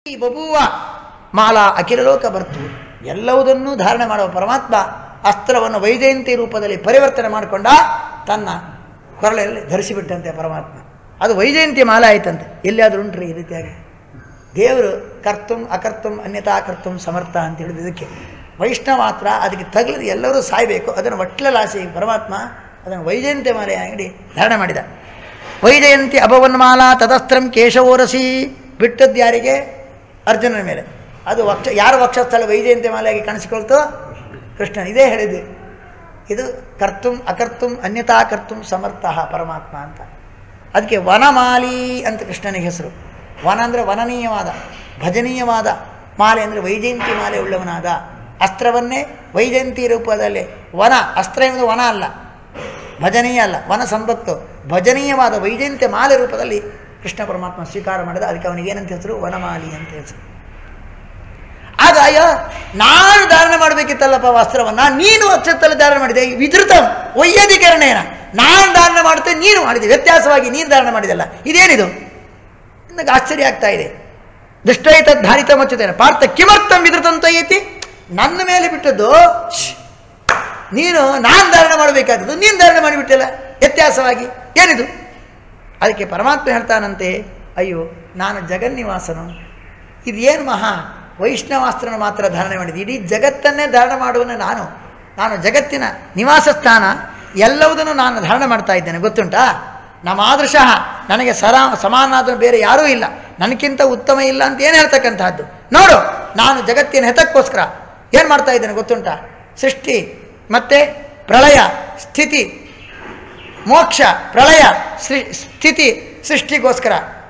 ಈ ಬಬುವ ಮಾಲಾ ಅಖಿಲ ಲೋಕ ಬರ್ತು ಎಲ್ಲವುದನ್ನೂ ಧಾರಣೆ ಮಾಡುವ ಪರಮಾತ್ಮ ಅಸ್ತ್ರವನ್ನು ವೈಜಯಂತಿ ರೂಪದಲ್ಲಿ ಪರಿವರ್ತನೆ ಮಾಡಿಕೊಂಡ ತನ್ನ ಕೊರಳಲ್ಲಿ ಧರಿಸಿಬಿಟ್ಟಂತೆ ಪರಮಾತ್ಮ ಅದು ವೈಜಯಂತಿ ಮಾಲೆ ಆಯ್ತಂತೆ ಎಲ್ಲಿಯಾದ್ರೂ ಉಂಟ್ರಿ ಈ ರೀತಿಯಾಗಿ ದೇವರು ಕರ್ತುಂ ಅಕರ್ತುಂ ಅನ್ಯತಾ ಕರ್ತುಂ ಸಮರ್ಥ ಅಂತ ಹೇಳಿದ ಇದಕ್ಕೆ ವೈಷ್ಣವ ಮಾತ್ರ ಅದಕ್ಕೆ ತಗಲಿದ ಎಲ್ಲರೂ ಸಾಯಬೇಕು ಅದನ್ನು ಒಟ್ಲಲಾಸಿ ಪರಮಾತ್ಮ ಅದನ್ನು ವೈಜಯಂತಿ ಮಾಲೆ ಅಂಗಡಿ ಧಾರಣೆ ಮಾಡಿದ ವೈಜಯಂತಿ ಅಭವನ್ಮಾಲಾ ತದಸ್ತ್ರಂ ಕೇಶವೋರಸಿ ಬಿಟ್ಟದ್ದು ಯಾರಿಗೆ ಅರ್ಜುನನ ಮೇಲೆ ಅದು ವಕ್ಷ ಯಾರ ವಕ್ಷಸ್ಥಳ ವೈಜಯಂತಿ ಮಾಲೆಯಾಗಿ ಕಾಣಿಸಿಕೊಳ್ತೋ ಕೃಷ್ಣ ಇದೇ ಹೇಳಿದ್ದು ಇದು ಕರ್ತುಂ ಅಕರ್ತುಂ ಅನ್ಯತಾ ಕರ್ತುಂ ಸಮರ್ಥ ಪರಮಾತ್ಮ ಅಂತ ಅದಕ್ಕೆ ವನಮಾಲಿ ಅಂತ ಕೃಷ್ಣನಿಗೆ ಹೆಸರು ವನ ಅಂದರೆ ವನನೀಯವಾದ ಭಜನೀಯವಾದ ಮಾಲೆ ಅಂದರೆ ವೈಜಯಂತಿ ಮಾಲೆ ಉಳ್ಳವನಾದ ಅಸ್ತ್ರವನ್ನೇ ವೈಜಯಂತಿ ರೂಪದಲ್ಲಿ ವನ ಅಸ್ತ್ರ ಎಂಬುದು ವನ ಅಲ್ಲ ಭಜನೀಯ ಅಲ್ಲ ವನ ಸಂಪತ್ತು ಭಜನೀಯವಾದ ವೈಜಯಂತಿ ಮಾಲೆ ರೂಪದಲ್ಲಿ ಕೃಷ್ಣ ಪರಮಾತ್ಮ ಸ್ವೀಕಾರ ಮಾಡಿದ ಅದಕ್ಕೆ ಅವನಿಗೆ ಏನಂತ ಹೆಸರು ವನಮಾಲಿ ಅಂತ ಹೆಸರು ಆಗ ಅಯ್ಯೋ ನಾನು ಧಾರಣೆ ಮಾಡಬೇಕಿತ್ತಲ್ಲಪ್ಪ ವಸ್ತ್ರವನ್ನ ನೀನು ಅಕ್ಷತ್ತಲ್ಲಿ ಧಾರಣೆ ಮಾಡಿದೆ ವಿಧೃತ ವೈಯಧಿಕರಣೇನ ನಾನು ಧಾರಣೆ ಮಾಡುತ್ತೆ ನೀನು ಮಾಡಿದೆ ವ್ಯತ್ಯಾಸವಾಗಿ ನೀನು ಧಾರಣೆ ಮಾಡಿದಲ್ಲ ಇದೇನಿದು ನನಗೆ ಆಶ್ಚರ್ಯ ಆಗ್ತಾ ಇದೆ ದುಷ್ಟೈತ ಧಾರಿತ ಮಚ್ಚುತ್ತೇನೆ ಪಾರ್ಥ ಕಿಮರ್ಥಂ ವಿಧೃತಂತ ಐತಿ ನನ್ನ ಮೇಲೆ ಬಿಟ್ಟದ್ದು ಶ್ಶ್, ನೀನು ನಾನು ಧಾರಣೆ ಮಾಡಬೇಕಾದದ್ದು ನೀನು ಧಾರಣೆ ಮಾಡಿಬಿಟ್ಟಲ್ಲ ವ್ಯತ್ಯಾಸವಾಗಿ ಏನಿದು ಅದಕ್ಕೆ ಪರಮಾತ್ಮ ಹೇಳ್ತಾನಂತೆ ಅಯ್ಯೋ ನಾನು ಜಗನ್ನಿವಾಸನು ಇದೇನು ಮಹಾ ವೈಷ್ಣವಾಸ್ತ್ರನ ಮಾತ್ರ ಧಾರಣೆ ಮಾಡಿದೆ ಇಡೀ ಜಗತ್ತನ್ನೇ ಧಾರಣೆ ಮಾಡುವನು ನಾನು ನಾನು ಜಗತ್ತಿನ ನಿವಾಸ ಸ್ಥಾನ ಎಲ್ಲವುದನ್ನು ನಾನು ಧಾರಣೆ ಮಾಡ್ತಾ ಇದ್ದೇನೆ ಗೊತ್ತುಂಟಾ ನಮ್ಮ ಆದೃಶಃ ನನಗೆ ಸರ ಸಮಾನಾದ ಬೇರೆ ಯಾರೂ ಇಲ್ಲ ನನಗಿಂತ ಉತ್ತಮ ಇಲ್ಲ ಅಂತ ಏನು ಹೇಳ್ತಕ್ಕಂಥದ್ದು ನೋಡು ನಾನು ಜಗತ್ತಿನ ಹಿತಕ್ಕೋಸ್ಕರ ಏನು ಮಾಡ್ತಾ ಇದ್ದೇನೆ ಗೊತ್ತುಂಟಾ ಸೃಷ್ಟಿ ಮತ್ತೆ ಪ್ರಳಯ ಸ್ಥಿತಿ ಮೋಕ್ಷ ಪ್ರಳಯ ಸೃ ಸ್ಥಿತಿ ಸೃಷ್ಟಿಗೋಸ್ಕರ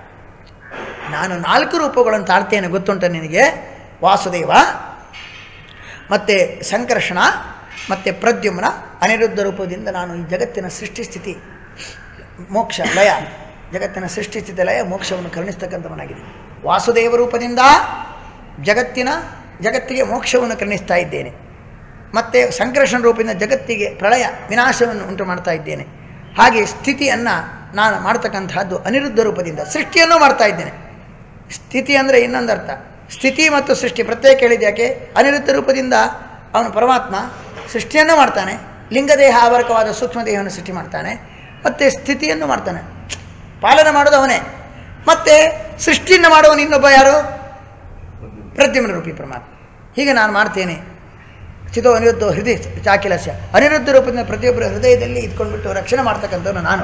ನಾನು ನಾಲ್ಕು ರೂಪಗಳನ್ನು ತಾಳ್ತೇನೆ ಗೊತ್ತುಂಟ ನಿನಗೆ ವಾಸುದೇವ ಮತ್ತು ಸಂಕರ್ಷಣ ಮತ್ತು ಪ್ರದ್ಯುಮ್ನ ಅನಿರುದ್ಧ ರೂಪದಿಂದ ನಾನು ಈ ಜಗತ್ತಿನ ಸೃಷ್ಟಿ ಸ್ಥಿತಿ ಮೋಕ್ಷ ಲಯ ಜಗತ್ತಿನ ಸೃಷ್ಟಿ ಸ್ಥಿತಿ ಲಯ ಮೋಕ್ಷವನ್ನು ಕರುಣಿಸ್ತಕ್ಕಂಥವನಾಗಿದೆ ವಾಸುದೇವ ರೂಪದಿಂದ ಜಗತ್ತಿನ ಜಗತ್ತಿಗೆ ಮೋಕ್ಷವನ್ನು ಕರುಣಿಸ್ತಾ ಇದ್ದೇನೆ ಮತ್ತು ಸಂಕರ್ಷಣ ರೂಪದಿಂದ ಜಗತ್ತಿಗೆ ಪ್ರಳಯ ವಿನಾಶವನ್ನು ಉಂಟು ಮಾಡ್ತಾ ಇದ್ದೇನೆ ಹಾಗೆ ಸ್ಥಿತಿಯನ್ನು ನಾನು ಮಾಡ್ತಕ್ಕಂತಹದ್ದು ಅನಿರುದ್ಧ ರೂಪದಿಂದ ಸೃಷ್ಟಿಯನ್ನು ಮಾಡ್ತಾ ಇದ್ದೇನೆ ಸ್ಥಿತಿ ಅಂದರೆ ಇನ್ನೊಂದು ಅರ್ಥ ಸ್ಥಿತಿ ಮತ್ತು ಸೃಷ್ಟಿ ಪ್ರತ್ಯೇಕ ಹೇಳಿದ ಯಾಕೆ ಅನಿರುದ್ಧ ರೂಪದಿಂದ ಅವನು ಪರಮಾತ್ಮ ಸೃಷ್ಟಿಯನ್ನು ಮಾಡ್ತಾನೆ ಲಿಂಗದೇಹ ಆವರಕವಾದ ಸೂಕ್ಷ್ಮ ದೇಹವನ್ನು ಸೃಷ್ಟಿ ಮಾಡ್ತಾನೆ ಮತ್ತು ಸ್ಥಿತಿಯನ್ನು ಮಾಡ್ತಾನೆ ಪಾಲನೆ ಮಾಡೋದು ಅವನೇ ಮತ್ತು ಸೃಷ್ಟಿಯನ್ನು ಮಾಡುವನು ಇನ್ನೊಬ್ಬ ಯಾರು ಪ್ರದ್ಯುಮ್ನ ರೂಪಿ ಪರಮಾತ್ಮ ಹೀಗೆ ನಾನು ಮಾಡ್ತೇನೆ ಚಿತೋ ಅನಿರುದ್ಧ ಹೃದಯ ಚಾಕಿಲಸ್ಯ ಅನಿರುದ್ಧ ರೂಪದಿಂದ ಪ್ರತಿಯೊಬ್ಬರ ಹೃದಯದಲ್ಲಿ ಇದ್ಕೊಂಡ್ಬಿಟ್ಟು ರಕ್ಷಣೆ ಮಾಡ್ತಕ್ಕಂಥವನು ನಾನು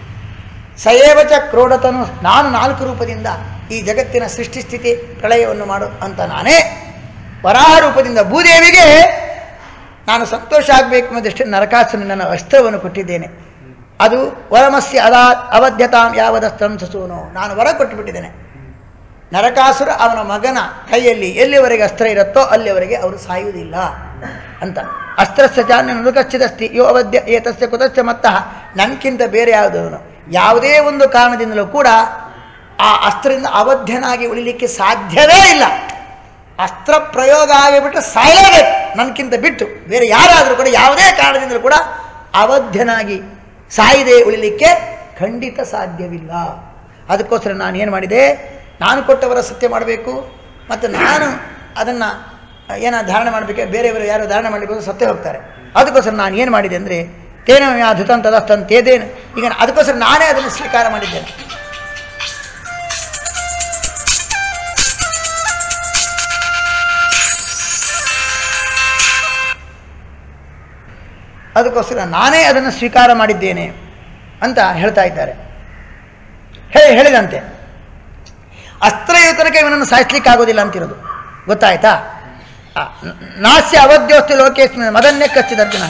ಸಯೇವಚ ಕ್ರೋಡತನು ನಾನು ನಾಲ್ಕು ರೂಪದಿಂದ ಈ ಜಗತ್ತಿನ ಸೃಷ್ಟಿ ಸ್ಥಿತಿ ಪ್ರಳಯವನ್ನು ಮಾಡು ಅಂತ ನಾನೇ ವರಾಹ ರೂಪದಿಂದ ಭೂದೇವಿಗೆ ನಾನು ಸಂತೋಷ ಆಗಬೇಕು ಎಂಬುದಷ್ಟು ನರಕಾಸುರನ ನನ್ನ ಅಸ್ತ್ರವನ್ನು ಕೊಟ್ಟಿದ್ದೇನೆ ಅದು ವರಮಸ್ಯ ಅದಾ ಅವಧ್ಯತಾಂ ಯಾವದಸ್ತ್ರಂ ಸಸೂನು ನಾನು ವರ ಕೊಟ್ಟುಬಿಟ್ಟಿದ್ದೇನೆ ನರಕಾಸುರ ಅವನ ಮಗನ ಕೈಯಲ್ಲಿ ಎಲ್ಲಿವರೆಗೆ ಅಸ್ತ್ರ ಇರುತ್ತೋ ಅಲ್ಲಿವರೆಗೆ ಅವರು ಸಾಯುವುದಿಲ್ಲ ಅಂತ ಅಸ್ತ್ರಸ್ಯ ಚಾನ್ಯ ನುಡುಕಚ್ಚಿದಸ್ತಿ ಯೋ ಅವಧ್ಯ ಏತಸ್ಯ ಕುತಸ್ಯ ಮತ್ತಃ ನನಗಿಂತ ಬೇರೆ ಯಾವುದವನು ಯಾವುದೇ ಒಂದು ಕಾರಣದಿಂದಲೂ ಕೂಡ ಆ ಅಸ್ತ್ರದಿಂದ ಅವಧ್ಯನಾಗಿ ಉಳಿಲಿಕ್ಕೆ ಸಾಧ್ಯವೇ ಇಲ್ಲ ಅಸ್ತ್ರ ಪ್ರಯೋಗ ಆಗಿಬಿಟ್ಟು ಸಾಯಲೇಬೇಕು ನನಗಿಂತ ಬಿಟ್ಟು ಬೇರೆ ಯಾರಾದರೂ ಕೂಡ ಯಾವುದೇ ಕಾರಣದಿಂದಲೂ ಕೂಡ ಅವಧ್ಯನಾಗಿ ಸಾಯದೆ ಉಳಿಲಿಕ್ಕೆ ಖಂಡಿತ ಸಾಧ್ಯವಿಲ್ಲ ಅದಕ್ಕೋಸ್ಕರ ನಾನು ಏನು ಮಾಡಿದೆ ನಾನು ಕೊಟ್ಟವರ ಸತ್ಯ ಮಾಡಬೇಕು ಮತ್ತು ನಾನು ಅದನ್ನು ಏನೋ ಧಾರಣೆ ಮಾಡಬೇಕು ಬೇರೆಯವರು ಯಾರು ಧಾರಣೆ ಮಾಡಲಿಕ್ಕೆ ಸತ್ಯ ಹೋಗ್ತಾರೆ ಅದಕ್ಕೋಸ್ಕರ ನಾನು ಏನು ಮಾಡಿದೆ ಅಂದರೆ ತೇನ ಧೃತಂ ತದಸ್ತಂ ತೇದೇನು ಈಗ ಅದಕ್ಕೋಸ್ಕರ ನಾನೇ ಅದನ್ನು ಸ್ವೀಕಾರ ಮಾಡಿದ್ದೇನೆ ಅದಕ್ಕೋಸ್ಕರ ನಾನೇ ಅದನ್ನು ಸ್ವೀಕಾರ ಮಾಡಿದ್ದೇನೆ ಅಂತ ಹೇಳ್ತಾ ಇದ್ದಾರೆ ಹೇ ಹೇಳಿದಂತೆ ಅಸ್ತ್ರಯುತನಕ್ಕೆ ಇವನನ್ನು ಸಾಯಿಸ್ಲಿಕ್ಕಾಗೋದಿಲ್ಲ ಅಂತಿರೋದು ಗೊತ್ತಾಯ್ತಾ ಆ, ನ- ನಾಸ್ಯ ಅವಧ್ಯೋಸ್ತಿ ಲೋಕೇಶ್ವರ ಮದನ್ನೇ ಕಚ್ಚಿದ ಅರ್ಜುನ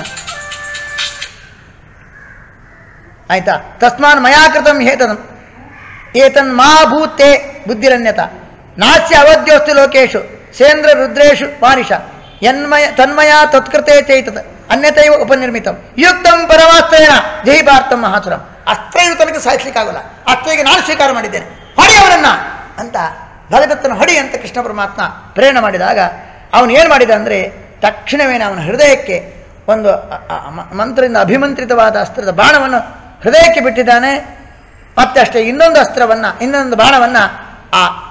ಆಯ್ತಾ ತಸ್ಮಾನ್ ಮಯಾ ಕೃತಂ ಹೇತದಂ ಏತನ್ ಮಾ ಭೂತೆ ಬುದ್ಧಿರನ್ಯತ ನಾಸ್ಯ ಅವಧ್ಯೋಸ್ತಿ ಲೋಕೇಶು ಸೇಂದ್ರ ರುದ್ರೇಶು ಪಾರಿಷ ಯನ್ಮಯ ತನ್ಮಯ ತತ್ಕೃತೆ ಚೈತದ ಅನ್ಯತೈವ ಉಪನಿರ್ಮಿತಂ ಯುಕ್ತಂ ಪರಮಾಸ್ತ್ರೇಣ ಜೈಪಾರ್ಥಂ ಮಹಾಸುರಂ ಅಸ್ತ್ರಯುತನಿಗೆ ಸಾಯಿಸ್ಲಿಕ್ಕಾಗಲ್ಲ ಅಸ್ತ್ರಗೆ ನಾನು ಸ್ವೀಕಾರ ಮಾಡಿದ್ದೇನೆ ಹೊಡಿ ಅವರನ್ನ ಅಂತ ಭಗದತ್ತನ ಹೊಡಿ ಅಂತ ಕೃಷ್ಣ ಪರಮಾತ್ಮ ಪ್ರೇರಣೆ ಮಾಡಿದಾಗ ಅವನು ಏನು ಮಾಡಿದ ಅಂದರೆ ತಕ್ಷಣವೇನೆ ಅವನ ಹೃದಯಕ್ಕೆ ಒಂದು ಅ- ಅ- ಮ- ಮಂತ್ರದಿಂದ ಅಭಿಮಂತ್ರಿತವಾದ ಅಸ್ತ್ರದ ಬಾಣವನ್ನು ಹೃದಯಕ್ಕೆ ಬಿಟ್ಟಿದ್ದಾನೆ ಮತ್ತೆ ಅಷ್ಟೇ ಇನ್ನೊಂದು ಅಸ್ತ್ರವನ್ನು ಇನ್ನೊಂದು ಬಾಣವನ್ನು ಆ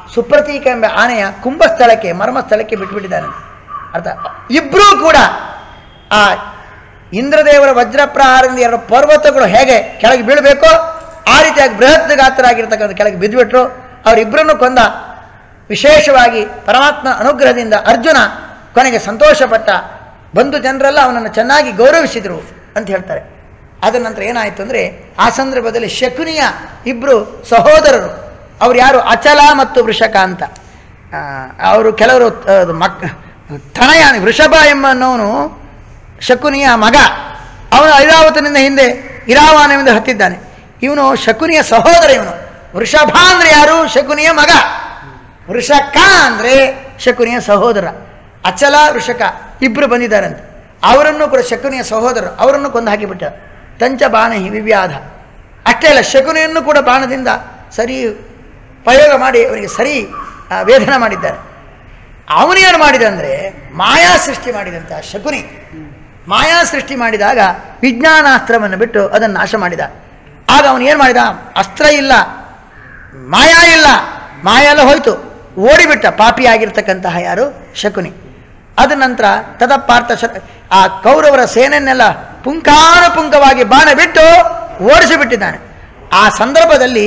ಸುಪ್ರತೀಕ ಎಂಬ ಆನೆಯ ಕುಂಭಸ್ಥಳಕ್ಕೆ ಮರ್ಮಸ್ಥಳಕ್ಕೆ ಬಿಟ್ಟುಬಿಟ್ಟಿದ್ದಾನೆ ಅರ್ಥ ಇಬ್ಬರೂ ಕೂಡ ಆ ಇಂದ್ರದೇವರ ವಜ್ರಪ್ರಹಾರದಿಂದ ಎರಡು ಪರ್ವತಗಳು ಹೇಗೆ ಕೆಳಗೆ ಬೀಳಬೇಕೋ ಆ ರೀತಿಯಾಗಿ ಬೃಹತ್ ಗಾತ್ರರಾಗಿರ್ತಕ್ಕಂಥ ಕೆಳಗೆ ಬಿದ್ದುಬಿಟ್ರು ಅವರಿಬ್ಬರನ್ನು ಕೊಂದ ವಿಶೇಷವಾಗಿ ಪರಮಾತ್ಮ ಅನುಗ್ರಹದಿಂದ ಅರ್ಜುನ ಕೊನೆಗೆ ಸಂತೋಷಪಟ್ಟ ಬಂಧು ಜನರೆಲ್ಲ ಅವನನ್ನು ಚೆನ್ನಾಗಿ ಗೌರವಿಸಿದರು ಅಂತ ಹೇಳ್ತಾರೆ ಅದರ ನಂತರ ಏನಾಯಿತು ಅಂದರೆ ಆ ಸಂದರ್ಭದಲ್ಲಿ ಶಕುನಿಯ ಇಬ್ಬರು ಸಹೋದರರು ಅವ್ರು ಯಾರು ಅಚಲ ಮತ್ತು ವೃಷಕ ಅಂತ ಆ, ಅವರು ಕೆಲವರು ಆ, ಅದು ಮಕ್ ತನಯ ವೃಷಭ ಎಂಬನ್ನವನು ಶಕುನಿಯ ಮಗ ಅವನು ಐರಾವತನಿಂದ ಹಿಂದೆ ಇರಾವಾನದಿಂದ ಹತ್ತಿದ್ದಾನೆ ಇವನು ಶಕುನಿಯ ಸಹೋದರ ಇವನು ವೃಷಭ ಅಂದ್ರೆ ಯಾರು ಶಕುನಿಯ ಮಗ ವೃಷಕ ಅಂದ್ರೆ ಶಕುನಿಯ ಸಹೋದರ ಅಚಲ ವೃಷಕ ಇಬ್ಬರು ಬಂದಿದ್ದಾರಂತೆ ಅವರನ್ನು ಕೂಡ ಶಕುನಿಯ ಸಹೋದರರು ಅವರನ್ನು ಕೊಂದು ಹಾಕಿಬಿಟ್ಟ ತಂಚ ಬಾಣಹಿ ವಿವ್ಯಾಧ ಅಷ್ಟೇ ಅಲ್ಲ ಶಕುನಿಯನ್ನು ಕೂಡ ಬಾಣದಿಂದ ಸರಿ ಪ್ರಯೋಗ ಮಾಡಿ ಅವನಿಗೆ ಸರಿ ಆ, ವೇದನ ಮಾಡಿದ್ದಾರೆ ಅವನೇನು ಮಾಡಿದ ಅಂದರೆ ಮಾಯಾ ಸೃಷ್ಟಿ ಮಾಡಿದಂಥ ಶಕುನಿ ಮಾಯಾ ಸೃಷ್ಟಿ ಮಾಡಿದಾಗ ವಿಜ್ಞಾನಾಸ್ತ್ರವನ್ನು ಬಿಟ್ಟು ಅದನ್ನು ನಾಶ ಮಾಡಿದ ಆಗ ಅವನು ಏನು ಮಾಡಿದ ಅಸ್ತ್ರ ಇಲ್ಲ ಮಾಯಾ ಇಲ್ಲ ಮಾಯಾ ಎಲ್ಲ ಹೋಯ್ತು ಓಡಿಬಿಟ್ಟ ಪಾಪಿಯಾಗಿರ್ತಕ್ಕಂತಹ ಯಾರು ಶಕುನಿ ಅದ ನಂತರ ತದಪಾರ್ಥ ಶ ಆ ಕೌರವರ ಸೇನೆಯನ್ನೆಲ್ಲ ಪುಂಖಾನುಪುಂಖವಾಗಿ ಬಾಣ ಬಿಟ್ಟು ಓಡಿಸಿಬಿಟ್ಟಿದ್ದಾನೆ ಆ ಸಂದರ್ಭದಲ್ಲಿ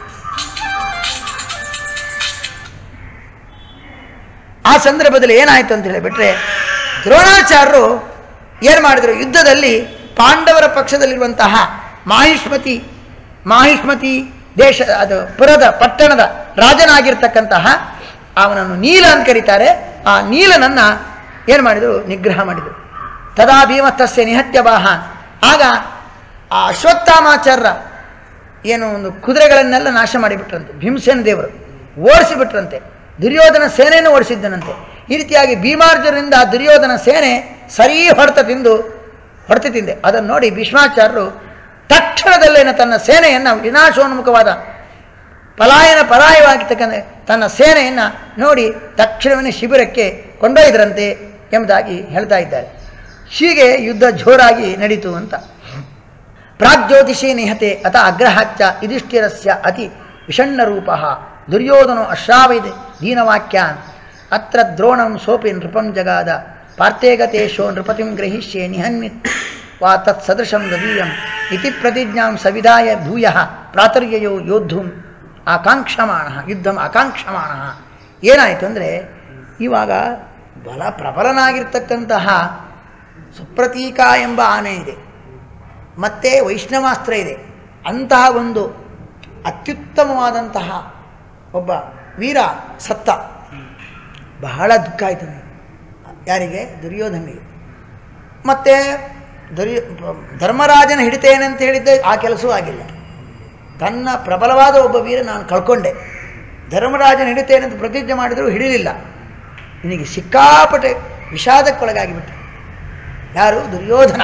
ಆ ಸಂದರ್ಭದಲ್ಲಿ ಏನಾಯಿತು ಅಂತ ಹೇಳಿಬಿಟ್ರೆ ದ್ರೋಣಾಚಾರ್ಯರು ಏನು ಮಾಡಿದರು ಯುದ್ಧದಲ್ಲಿ ಪಾಂಡವರ ಪಕ್ಷದಲ್ಲಿರುವಂತಹ ಮಾಹಿಷ್ಮತಿ ಮಾಹಿಷ್ಮತಿ ದೇಶ ಅದು ಪುರದ ಪಟ್ಟಣದ ರಾಜನಾಗಿರ್ತಕ್ಕಂತಹ ಅವನನ್ನು ನೀಲ ಅಂತ ಕರೀತಾರೆ ಆ ನೀಲನನ್ನು ಏನು ಮಾಡಿದರು ನಿಗ್ರಹ ಮಾಡಿದರು ತದಾ ಭೀಮಸ್ತಸ್ಯ ನಿಹತ್ಯ ಬಾಹಾನ್ ಆಗ ಆ ಅಶ್ವತ್ಥಾಮಾಚಾರ್ಯ ಏನು ಒಂದು ಕುದುರೆಗಳನ್ನೆಲ್ಲ ನಾಶ ಮಾಡಿಬಿಟ್ರಂತೆ ಭೀಮಸೇನ ದೇವರು ಓಡಿಸಿಬಿಟ್ರಂತೆ ದುರ್ಯೋಧನ ಸೇನೆಯನ್ನು ಓಡಿಸಿದ್ದನಂತೆ ಈ ರೀತಿಯಾಗಿ ಭೀಮಾರ್ಜುನರಿಂದ ದುರ್ಯೋಧನ ಸೇನೆ ಸರಿ ಹೊಡೆತ ತಿಂದು ಹೊಡೆತ ತಿಂದೆ ಅದನ್ನು ನೋಡಿ ಭೀಷ್ಮಾಚಾರ್ಯರು ತಕ್ಷಣದಲ್ಲೇನ ತನ್ನ ಸೇನೆಯನ್ನು ವಿನಾಶೋನ್ಮುಖವಾದ ಪಲಾಯನ ಪರಾಯವಾಗಿರ್ತಕ್ಕಂಥ ತನ್ನ ಸೇನೆಯನ್ನು ನೋಡಿ ತಕ್ಷಣವೇ ಶಿಬಿರಕ್ಕೆ ಕೊಂಡೊಯ್ದ್ರಂತೆ ಎಂಬುದಾಗಿ ಹೇಳ್ತಾ ಇದ್ದಾರೆ ಹೀಗೆ ಯುದ್ಧ ಜೋರಾಗಿ ನಡೀತು ಅಂತ ಪ್ರಾಗ್ಜ್ಯೋತಿಷೇ ನಿಹತೆ ಅತ ಅಗ್ರಹಾಚ್ಯ ಯುಧಿಷ್ಠಿರಸ್ಯ ಅತಿ ವಿಷಣ್ಣ ರೂಪ ದುರ್ಯೋಧನೋ ಅಶ್ರಾವೈದ ದೀನವಾಕ್ಯಾನ್ ಅತ್ರ ದ್ರೋಣಂ ಸೋಪಿ ನೃಪಂ ಜಗಾದ ಪಾರ್ಥೇಗತೇಶೋ ನೃಪತಿಂ ಗ್ರಹಿಷ್ಯೆ ನಿಹನ್ನಿ ವಾ ತತ್ ಸದೃಶಂ ದದೀಯಂ ಇತಿ ಪ್ರತಿಜ್ಞಾಂ ಸವಿಧಾಯ ಭೂಯ ಪ್ರಾತರ್ಯಯೋ ಯೋದ್ಧುಂ ಆಕಾಂಕ್ಷಮಾಣ ಯುದ್ಧಂ ಆಕಾಂಕ್ಷಮಾಣ ಏನಾಯಿತು ಅಂದರೆ ಇವಾಗ ಬಲ ಪ್ರಬಲನಾಗಿರ್ತಕ್ಕಂತಹ ಸುಪ್ರತೀಕ ಎಂಬ ಆನೆ ಇದೆ ಮತ್ತು ವೈಷ್ಣವಾಸ್ತ್ರ ಇದೆ ಅಂತಹ ಒಂದು ಅತ್ಯುತ್ತಮವಾದಂತಹ ಒಬ್ಬ ವೀರ ಸತ್ತ ಬಹಳ ದುಃಖ ಆಯಿತು ನನಗೆ. ಯಾರಿಗೆ ದುರ್ಯೋಧನಿಗೆ ಮತ್ತು ದುರ್ಯ ಧರ್ಮರಾಜನ ಹಿಡಿತೇನೆ ಅಂತ ಹೇಳಿದ್ದೆ ಆ ಕೆಲಸವೂ ಆಗಿಲ್ಲ ತನ್ನ ಪ್ರಬಲವಾದ ಒಬ್ಬ ವೀರ ನಾನು ಕಳ್ಕೊಂಡೆ ಧರ್ಮರಾಜನ ಹಿಡಿತೇನೆ ಅಂತ ಪ್ರತಿಜ್ಞೆ ಮಾಡಿದರೂ ಹಿಡಿಲಿಲ್ಲ ನಿನಗೆ ಸಿಕ್ಕಾಪಟ್ಟೆ ವಿಷಾದಕ್ಕೊಳಗಾಗಿಬಿಟ್ಟೆ ಯಾರು ದುರ್ಯೋಧನ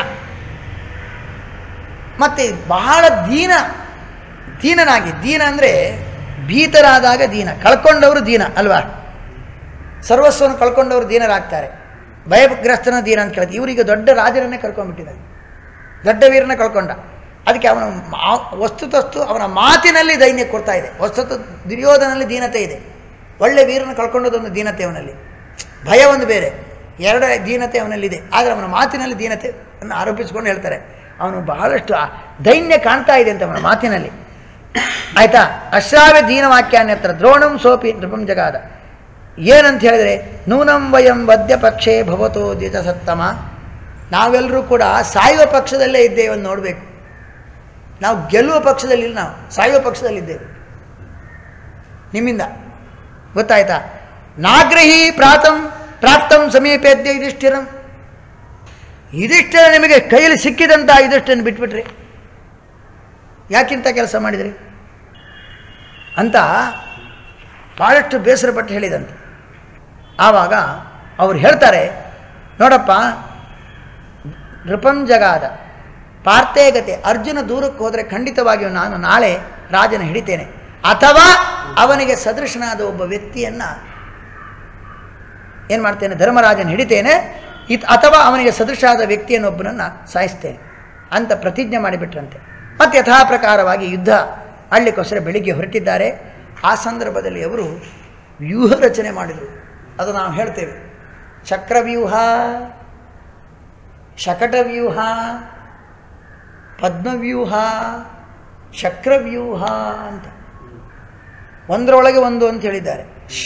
ಮತ್ತು ಬಹಳ ದೀನ ದೀನನಾಗಿ ದೀನ ಅಂದರೆ ಭೀತರಾದಾಗ ದೀನ ಕಳ್ಕೊಂಡವರು ದೀನ ಅಲ್ವಾ ಸರ್ವಸ್ವವನ್ನು ಕಳ್ಕೊಂಡವರು ದೀನರಾಗ್ತಾರೆ ಭಯಗ್ರಸ್ತನ ದೀನ ಅಂತ ಕೇಳ್ತೀವಿ ಇವರಿಗೆ ದೊಡ್ಡ ರಾಜರನ್ನೇ ಕಳ್ಕೊಂಡ್ಬಿಟ್ಟಿದ್ದಾನೆ ದೊಡ್ಡ ವೀರನ ಕಳ್ಕೊಂಡ ಅದಕ್ಕೆ ಅವನ ಮಾ- ವಸ್ತುತಸ್ತು ಅವನ ಮಾತಿನಲ್ಲಿ ದೈನ್ಯ ಕೊಡ್ತಾ ಇದೆ ವಸ್ತುತ ದುರ್ಯೋಧನಲ್ಲಿ ದೀನತೆ ಇದೆ ಒಳ್ಳೆ ವೀರನ ಕಳ್ಕೊಂಡದೊಂದು ದೀನತೆ ಅವನಲ್ಲಿ ಭಯ ಒಂದು ಬೇರೆ ಎರಡ ದೀನತೆ ಅವನಲ್ಲಿದೆ ಆದರೆ ಅವನ ಮಾತಿನಲ್ಲಿ ದೀನತೆಯನ್ನು ಆರೋಪಿಸಿಕೊಂಡು ಹೇಳ್ತಾರೆ ಅವನು ಬಹಳಷ್ಟು ಆ ದೈನ್ಯ ಕಾಣ್ತಾ ಇದೆ ಅಂತ ಅವನ ಮಾತಿನಲ್ಲಿ ಆಯ್ತಾ ಅಶ್ರಾವ್ಯ ದೀನವಾಕ್ಯಾನ್ಯತ್ರ ದ್ರೋಣಂ ಸೋಪಿ ನೃಪಂ ಜಗಾದ ಏನಂತ ಹೇಳಿದರೆ ನೂನಂ ವಯಂ ವದ್ಯ ಪಕ್ಷೇ ಭವತೋ ದ್ವಿಜ ಸತ್ತಮ ನಾವೆಲ್ಲರೂ ಕೂಡ ಸಾಯುವ ಪಕ್ಷದಲ್ಲೇ ಇದ್ದೇವೆ ಅಂತ ನೋಡಬೇಕು ನಾವು ಗೆಲ್ಲುವ ಪಕ್ಷದಲ್ಲಿಲ್ಲ ನಾವು ಸಾಯುವ ಪಕ್ಷದಲ್ಲಿದ್ದೇವೆ ನಿಮ್ಮಿಂದ ಗೊತ್ತಾಯ್ತಾ ನಾಗ್ರಹಿ ಪ್ರಾತಂ ಪ್ರಾಪ್ತಂ ಸಮೀಪೇದ್ಯ ಯುಧಿಷ್ಠಿರಂ ಯುಧಿಷ್ಠಿರ ನಿಮಗೆ ಕೈಯಲ್ಲಿ ಸಿಕ್ಕಿದಂಥ ಯುಧಿಷ್ಠಿರನ್ನು ಬಿಟ್ಬಿಟ್ರಿ ಯಾಕಿಂತ ಕೆಲಸ ಮಾಡಿದ್ರಿ ಅಂತ ಭಾಳಷ್ಟು ಬೇಸರಪಟ್ಟು ಹೇಳಿದಂತೆ ಆವಾಗ ಅವ್ರು ಹೇಳ್ತಾರೆ ನೋಡಪ್ಪ ನೃಪಂಜಗಾದ ಪಾರ್ಥೇಗತೆ ಅರ್ಜುನ ದೂರಕ್ಕೆ ಹೋದರೆ ಖಂಡಿತವಾಗಿಯೂ ನಾನು ನಾಳೆ ರಾಜನ ಹಿಡಿತೇನೆ ಅಥವಾ ಅವನಿಗೆ ಸದೃಶನಾದ ಒಬ್ಬ ವ್ಯಕ್ತಿಯನ್ನು ಏನು ಮಾಡ್ತೇನೆ ಧರ್ಮರಾಜನ ಹಿಡಿತೇನೆ ಇತ್ ಅಥವಾ ಅವನಿಗೆ ಸದೃಶಾದ ವ್ಯಕ್ತಿಯನ್ನೊಬ್ಬನನ್ನು ಸಾಯಿಸ್ತೇನೆ ಅಂತ ಪ್ರತಿಜ್ಞೆ ಮಾಡಿಬಿಟ್ರಂತೆ ಮತ್ತು ಯಥಾ ಪ್ರಕಾರವಾಗಿ ಯುದ್ಧ ಆಡಲಿಕ್ಕೋಸ್ಕರ ಬೆಳಿಗ್ಗೆ ಹೊರಟಿದ್ದಾರೆ ಆ ಸಂದರ್ಭದಲ್ಲಿ ಅವರು ವ್ಯೂಹ ರಚನೆ ಮಾಡಿದರು ಅದು ನಾವು ಹೇಳ್ತೇವೆ ಚಕ್ರವ್ಯೂಹ ಶಕಟವ್ಯೂಹ ಪದ್ಮವ್ಯೂಹ ಚಕ್ರವ್ಯೂಹ ಅಂತ ಒಂದರೊಳಗೆ ಒಂದು ಅಂತ ಹೇಳಿದ್ದಾರೆ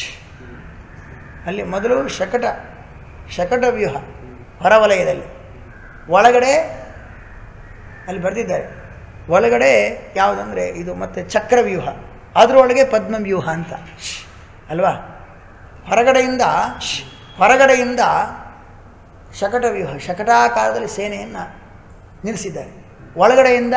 ಅಲ್ಲಿ ಮೊದಲು ಶಕಟ ಶಕಟ ವ್ಯೂಹ ಹೊರವಲಯದಲ್ಲಿ ಒಳಗಡೆ ಅಲ್ಲಿ ಬರೆದಿದ್ದಾರೆ ಒಳಗಡೆ ಯಾವುದಂದರೆ ಇದು ಮತ್ತು ಚಕ್ರವ್ಯೂಹ ಅದರೊಳಗೆ ಪದ್ಮವ್ಯೂಹ ಅಂತ ಅಲ್ವಾ ಹೊರಗಡೆಯಿಂದ ಹೊರಗಡೆಯಿಂದ ಶಕಟ ವ್ಯೂಹ ಶಕಟಾಕಾರದಲ್ಲಿ ಸೇನೆಯನ್ನು ನಿಲ್ಲಿಸಿದ್ದಾರೆ ಒಳಗಡೆಯಿಂದ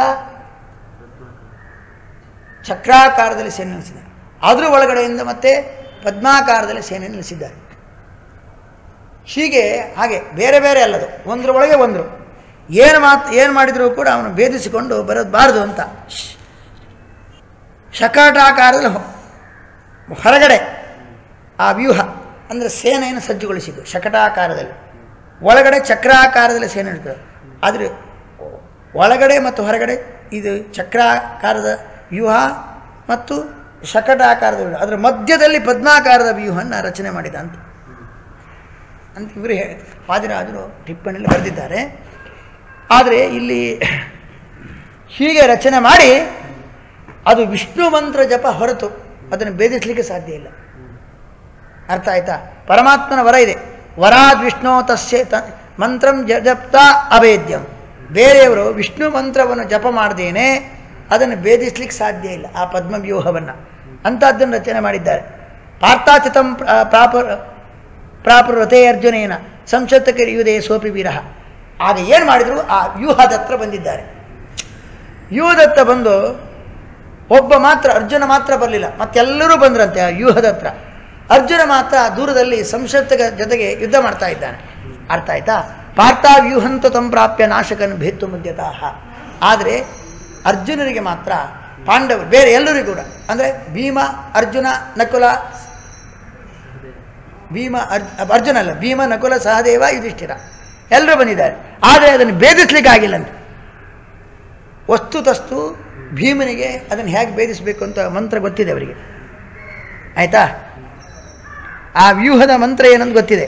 ಚಕ್ರಾಕಾರದಲ್ಲಿ ಸೇನೆ ನಿಲ್ಲಿಸಿದ್ದಾರೆ ಅದ್ರ ಒಳಗಡೆಯಿಂದ ಮತ್ತೆ ಪದ್ಮಾಕಾರದಲ್ಲಿ ಸೇನೆ ನಿಲ್ಲಿಸಿದ್ದಾರೆ ಹೀಗೆ ಹಾಗೆ ಬೇರೆ ಬೇರೆ ಅಲ್ಲದು ಒಂದರ ಒಳಗೆ ಒಂದರು ಏನು ಮಾತು ಏನು ಮಾಡಿದರೂ ಕೂಡ ಅವನು ಭೇದಿಸಿಕೊಂಡು ಬರೋದಬಾರದು ಅಂತ ಶಕಟಾಕಾರದಲ್ಲಿ ಹೊ- ಹೊರಗಡೆ ಆ ವ್ಯೂಹ ಅಂದರೆ ಸೇನೆಯನ್ನು ಸಜ್ಜುಗೊಳಿಸಿದ್ದು ಶಕಟಾಕಾರದಲ್ಲಿ ಒಳಗಡೆ ಚಕ್ರಾಕಾರದಲ್ಲಿ ಸೇನೆ ಇರ್ತದೆ ಆದರೆ ಒಳಗಡೆ ಮತ್ತು ಹೊರಗಡೆ ಇದು ಚಕ್ರಾಕಾರದ ವ್ಯೂಹ ಮತ್ತು ಶಕಟಾಕಾರದ ವ್ಯೂಹ ಅದರ ಮಧ್ಯದಲ್ಲಿ ಪದ್ಮಾಕಾರದ ವ್ಯೂಹವನ್ನು ರಚನೆ ಮಾಡಿದ ಅಂತ ಅಂತ ಇವರು ಹೇಳಿ ವಾದಿರಾಜರು ಟಿಪ್ಪಣಿಯಲ್ಲಿ ಬರೆದಿದ್ದಾರೆ ಆದರೆ ಇಲ್ಲಿ ಹೀಗೆ ರಚನೆ ಮಾಡಿ ಅದು ವಿಷ್ಣು ಮಂತ್ರ ಜಪ ಹೊರತು ಅದನ್ನು ಭೇದಿಸಲಿಕ್ಕೆ ಸಾಧ್ಯ ಇಲ್ಲ ಅರ್ಥ ಆಯ್ತಾ ಪರಮಾತ್ಮನ ವರ ಇದೆ ವರಾದ್ ವಿಷ್ಣು ತಸ್ಯ ತ ಮಂತ್ರಂ ಜ ಜಪ್ತ ಅಭೇದ್ಯಂ ಬೇರೆಯವರು ವಿಷ್ಣು ಮಂತ್ರವನ್ನು ಜಪ ಮಾಡ್ದೇನೆ ಅದನ್ನು ಭೇದಿಸ್ಲಿಕ್ಕೆ ಸಾಧ್ಯ ಇಲ್ಲ ಆ ಪದ್ಮವ್ಯೂಹವನ್ನು ಅಂಥದ್ದನ್ನು ರಚನೆ ಮಾಡಿದ್ದಾರೆ ಪಾರ್ಥಾಚಿತಂ ಪ್ರಾಪರ್ ಪ್ರಾಪರ್ ರಥೇ ಅರ್ಜುನೇನ ಸಂಸತ್ತಕರಿಯುವುದೇ ಸೋಪಿ ವೀರಃ ಆಗ ಏನು ಮಾಡಿದರು ಆ ವ್ಯೂಹದ ಹತ್ರ ಬಂದಿದ್ದಾರೆ ವ್ಯೂಹದತ್ತ ಬಂದು ಒಬ್ಬ ಮಾತ್ರ ಅರ್ಜುನ ಮಾತ್ರ ಬರಲಿಲ್ಲ ಮತ್ತೆಲ್ಲರೂ ಬಂದ್ರಂತೆ ಆ ವ್ಯೂಹದ ಹತ್ರ ಅರ್ಜುನ ಮಾತ್ರ ದೂರದಲ್ಲಿ ಸಂಸತ್ತಗ ಜೊತೆಗೆ ಯುದ್ಧ ಮಾಡ್ತಾ ಇದ್ದಾನೆ ಅರ್ಥ ಆಯ್ತಾ ಪಾರ್ಥ ವ್ಯೂಹಂತ ತಂಪ್ರಾಪ್ಯ ನಾಶಕನು ಭೇತ್ತು ಮುದ್ಯತಃ ಆದರೆ ಅರ್ಜುನನಿಗೆ ಮಾತ್ರ ಪಾಂಡವರು ಬೇರೆ ಎಲ್ಲರಿಗೂ ಕೂಡ ಅಂದರೆ ಭೀಮ ಅರ್ಜುನ ನಕುಲ ಭೀಮ ಅರ್ಜ್ ಅರ್ಜುನ ಅಲ್ಲ ಭೀಮ ನಕುಲ ಸಹದೇವ ಯುಧಿಷ್ಠಿರ ಎಲ್ಲರೂ ಬಂದಿದ್ದಾರೆ ಆದರೆ ಅದನ್ನು ಭೇದಿಸ್ಲಿಕ್ಕೆ ಆಗಿಲ್ಲಂತೆ ವಸ್ತು ತಸ್ತು ಭೀಮನಿಗೆ ಅದನ್ನು ಹೇಗೆ ಭೇದಿಸಬೇಕು ಅಂತ ಮಂತ್ರ ಗೊತ್ತಿದೆ ಅವರಿಗೆ ಆಯಿತಾ ಆ ವ್ಯೂಹದ ಮಂತ್ರ ಏನಂತ ಗೊತ್ತಿದೆ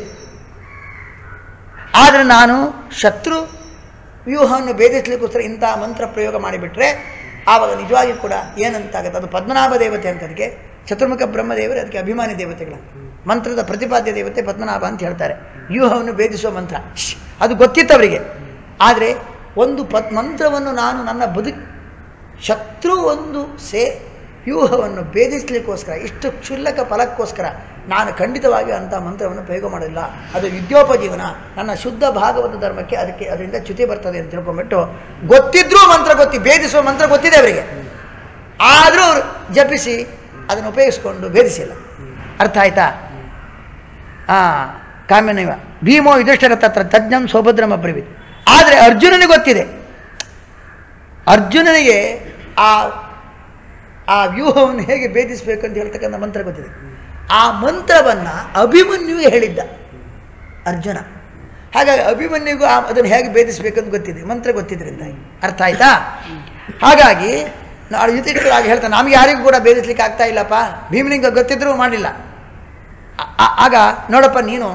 ಆದರೆ ನಾನು ಶತ್ರು ವ್ಯೂಹವನ್ನು ಭೇದಿಸಲಿಕ್ಕೋಸ್ಕರ ಇಂಥ ಮಂತ್ರ ಪ್ರಯೋಗ ಮಾಡಿಬಿಟ್ರೆ ಆವಾಗ ನಿಜವಾಗಿ ಕೂಡ ಏನಂತಾಗುತ್ತೆ ಅದು ಪದ್ಮನಾಭ ದೇವತೆ ಅಂತ ಅದಕ್ಕೆ ಚತುರ್ಮುಖ ಬ್ರಹ್ಮದೇವರು ಅದಕ್ಕೆ ಅಭಿಮಾನಿ ದೇವತೆಗಳು ಮಂತ್ರದ ಪ್ರತಿಪಾದ್ಯ ದೇವತೆ ಪದ್ಮನಾಭ ಅಂತ ಹೇಳ್ತಾರೆ ವ್ಯೂಹವನ್ನು ಭೇದಿಸುವ ಮಂತ್ರ ಶ್ಶ್, ಅದು ಗೊತ್ತಿತ್ತು ಅವರಿಗೆ ಆದರೆ ಒಂದು ಪದ್ ಮಂತ್ರವನ್ನು ನಾನು ನನ್ನ ಬದುಕು ಶತ್ರು ಒಂದು ಸೇ ವ್ಯೂಹವನ್ನು ಭೇದಿಸಲಿಕ್ಕೋಸ್ಕರ ಇಷ್ಟು ಕ್ಷುಲ್ಲಕ ಫಲಕ್ಕೋಸ್ಕರ ನಾನು ಖಂಡಿತವಾಗಿ ಅಂಥ ಮಂತ್ರವನ್ನು ಪ್ರಯೋಗ ಮಾಡೋದಿಲ್ಲ ಅದು ವಿದ್ಯೋಪಜೀವನ ನನ್ನ ಶುದ್ಧ ಭಾಗವತ ಧರ್ಮಕ್ಕೆ ಅದಕ್ಕೆ ಅದರಿಂದ ಚ್ಯುತಿ ಬರ್ತದೆ ಅಂತ ತಿಳ್ಕೊಂಬಿಟ್ಟು ಗೊತ್ತಿದ್ರೂ ಮಂತ್ರ ಗೊತ್ತಿ ಭೇದಿಸುವ ಮಂತ್ರ ಗೊತ್ತಿದೆ ಅವರಿಗೆ ಆದರೂ ಅವರು ಜಪಿಸಿ ಅದನ್ನು ಉಪಯೋಗಿಸ್ಕೊಂಡು ಭೇದಿಸಿಲ್ಲ ಅರ್ಥ ಆಯ್ತಾ ಹಾಂ ಕಾಮ್ಯನೈವ ಭೀಮೋ ಯುಧಿಷ್ಠರ ತತ್ರ ತಜ್ಞಂ ಸೌಭದ್ರಮ ಬ್ರವೀತ್ ಆದರೆ ಅರ್ಜುನನಿಗೆ ಗೊತ್ತಿದೆ ಅರ್ಜುನನಿಗೆ ಆ ಆ ವ್ಯೂಹವನ್ನು ಹೇಗೆ ಭೇದಿಸಬೇಕು ಅಂತ ಹೇಳ್ತಕ್ಕಂಥ ಮಂತ್ರ ಗೊತ್ತಿದೆ ಆ ಮಂತ್ರವನ್ನು ಅಭಿಮನ್ಯುವಿಗೆ ಹೇಳಿದ್ದ ಅರ್ಜುನ ಹಾಗಾಗಿ ಅಭಿಮನ್ಯುಗೂ ಆ ಅದನ್ನು ಹೇಗೆ ಭೇದಿಸಬೇಕಂತ ಗೊತ್ತಿದೆ ಮಂತ್ರ ಗೊತ್ತಿದ್ರಿಂದ ಅರ್ಥ ಆಯ್ತಾ ಹಾಗಾಗಿ ನಾಳೆ ಯುತಿಗಳಾಗಿ ಹೇಳ್ತಾನೆ ನಮಗೆ ಯಾರಿಗೂ ಕೂಡ ಭೇದಿಸ್ಲಿಕ್ಕೆ ಆಗ್ತಾ ಇಲ್ಲಪ್ಪ ಭೀಮನಿಗೆ ಗೊತ್ತಿದ್ರೂ ಮಾಡಿಲ್ಲ ಆ- ಆ- ಆಗ ನೋಡಪ್ಪ ನೀನು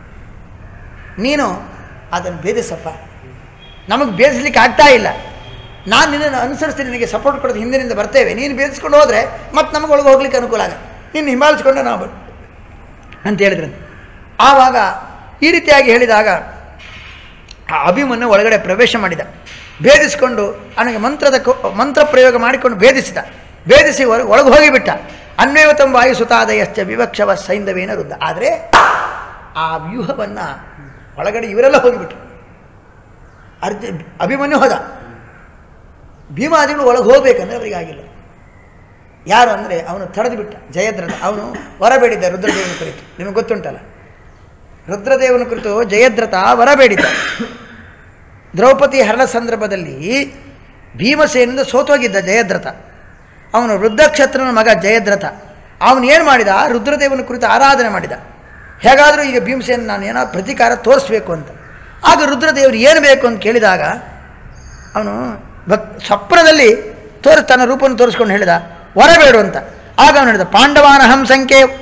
ನೀನು ಅದನ್ನು ಭೇದಿಸಪ್ಪ ನಮಗೆ ಭೇದಿಸ್ಲಿಕ್ಕೆ ಆಗ್ತಾ ಇಲ್ಲ ನಾನು ನಿನ್ನನ್ನು ಅನುಸರಿಸ್ತೀನಿ ನಿನಗೆ ಸಪೋರ್ಟ್ ಕೊಡೋದು ಹಿಂದಿನಿಂದ ಬರ್ತೇವೆ ನೀನು ಭೇದಿಸ್ಕೊಂಡು ಹೋದರೆ ಮತ್ತೆ ನಮಗೆ ಒಳಗೆ ಹೋಗ್ಲಿಕ್ಕೆ ಅನುಕೂಲ ಆಗ ನೀನು ಹಿಂಬಾಲಿಸ್ಕೊಂಡು ನಾವು ಬರ್ ಅಂತ ಹೇಳಿದ್ರಂತೆ ಆವಾಗ ಈ ರೀತಿಯಾಗಿ ಹೇಳಿದಾಗ ಆ ಅಭಿಮನ್ಯು ಒಳಗಡೆ ಪ್ರವೇಶ ಮಾಡಿದ ಭೇದಿಸಿಕೊಂಡು ಅವನಿಗೆ ಮಂತ್ರದ ಕೊ- ಮಂತ್ರ ಪ್ರಯೋಗ ಮಾಡಿಕೊಂಡು ಭೇದಿಸಿದ ಭೇದಿಸಿ ಹೊರ ಒಳಗೆ ಹೋಗಿಬಿಟ್ಟ ಅನ್ವೇವತಂ ವಾಯು ಸುತಾದಯಶ್ಚ ವಿವಕ್ಷವ ಸೈಂಧವೇನ ವೃದ್ಧ ಆದರೆ ಆ ವ್ಯೂಹವನ್ನು ಒಳಗಡೆ ಇವರೆಲ್ಲ ಹೋಗಿಬಿಟ್ರು ಅರ್ಜು ಅಭಿಮನ್ಯು ಹೋದ ಭೀಮಾದಿಗಳು ಒಳಗೆ ಹೋಗ್ಬೇಕಂದ್ರೆ ಅವರಿಗೆ ಆಗಿಲ್ಲ ಯಾರು ಅಂದರೆ ಅವನು ತಡೆದು ಬಿಟ್ಟ ಜಯದ್ರಥ ಅವನು ಹೊರಬೇಡಿದ್ದ ರುದ್ರದೇವನ ಕುರಿತು ನಿಮಗೆ ಗೊತ್ತುಂಟಲ್ಲ ರುದ್ರದೇವನ ಕುರಿತು ಜಯದ್ರಥ ಹೊರಬೇಡಿದ್ದ ದ್ರೌಪದಿ ಹರಣ ಸಂದರ್ಭದಲ್ಲಿ ಭೀಮಸೇನಿಂದ ಸೋತೋಗಿದ್ದ ಜಯದ್ರಥ ಅವನು ವೃದ್ಧಕ್ಷತ್ರನ ಮಗ ಜಯದ್ರಥ ಅವನು ಏನು ಮಾಡಿದ ರುದ್ರದೇವನ ಕುರಿತು ಆರಾಧನೆ ಮಾಡಿದ ಹೇಗಾದರೂ ಈಗ ಭೀಮಸೇನ ನಾನು ಏನೋ ಪ್ರತೀಕಾರ ತೋರಿಸ್ಬೇಕು ಅಂತ ಆಗ ರುದ್ರದೇವರು ಏನು ಬೇಕು ಅಂತ ಕೇಳಿದಾಗ ಅವನು ಭಕ್ ಸ್ವಪ್ನದಲ್ಲಿ ತೋರಿಸ್ ತನ್ನ ರೂಪವನ್ನು ತೋರಿಸ್ಕೊಂಡು ಹೇಳಿದ ಹೊರಬೇಡು ಅಂತ ಆಗ ಅವನು ಹೇಳಿದ ಪಾಂಡವಾನ ಹಂ ಸಂಖ್ಯೆ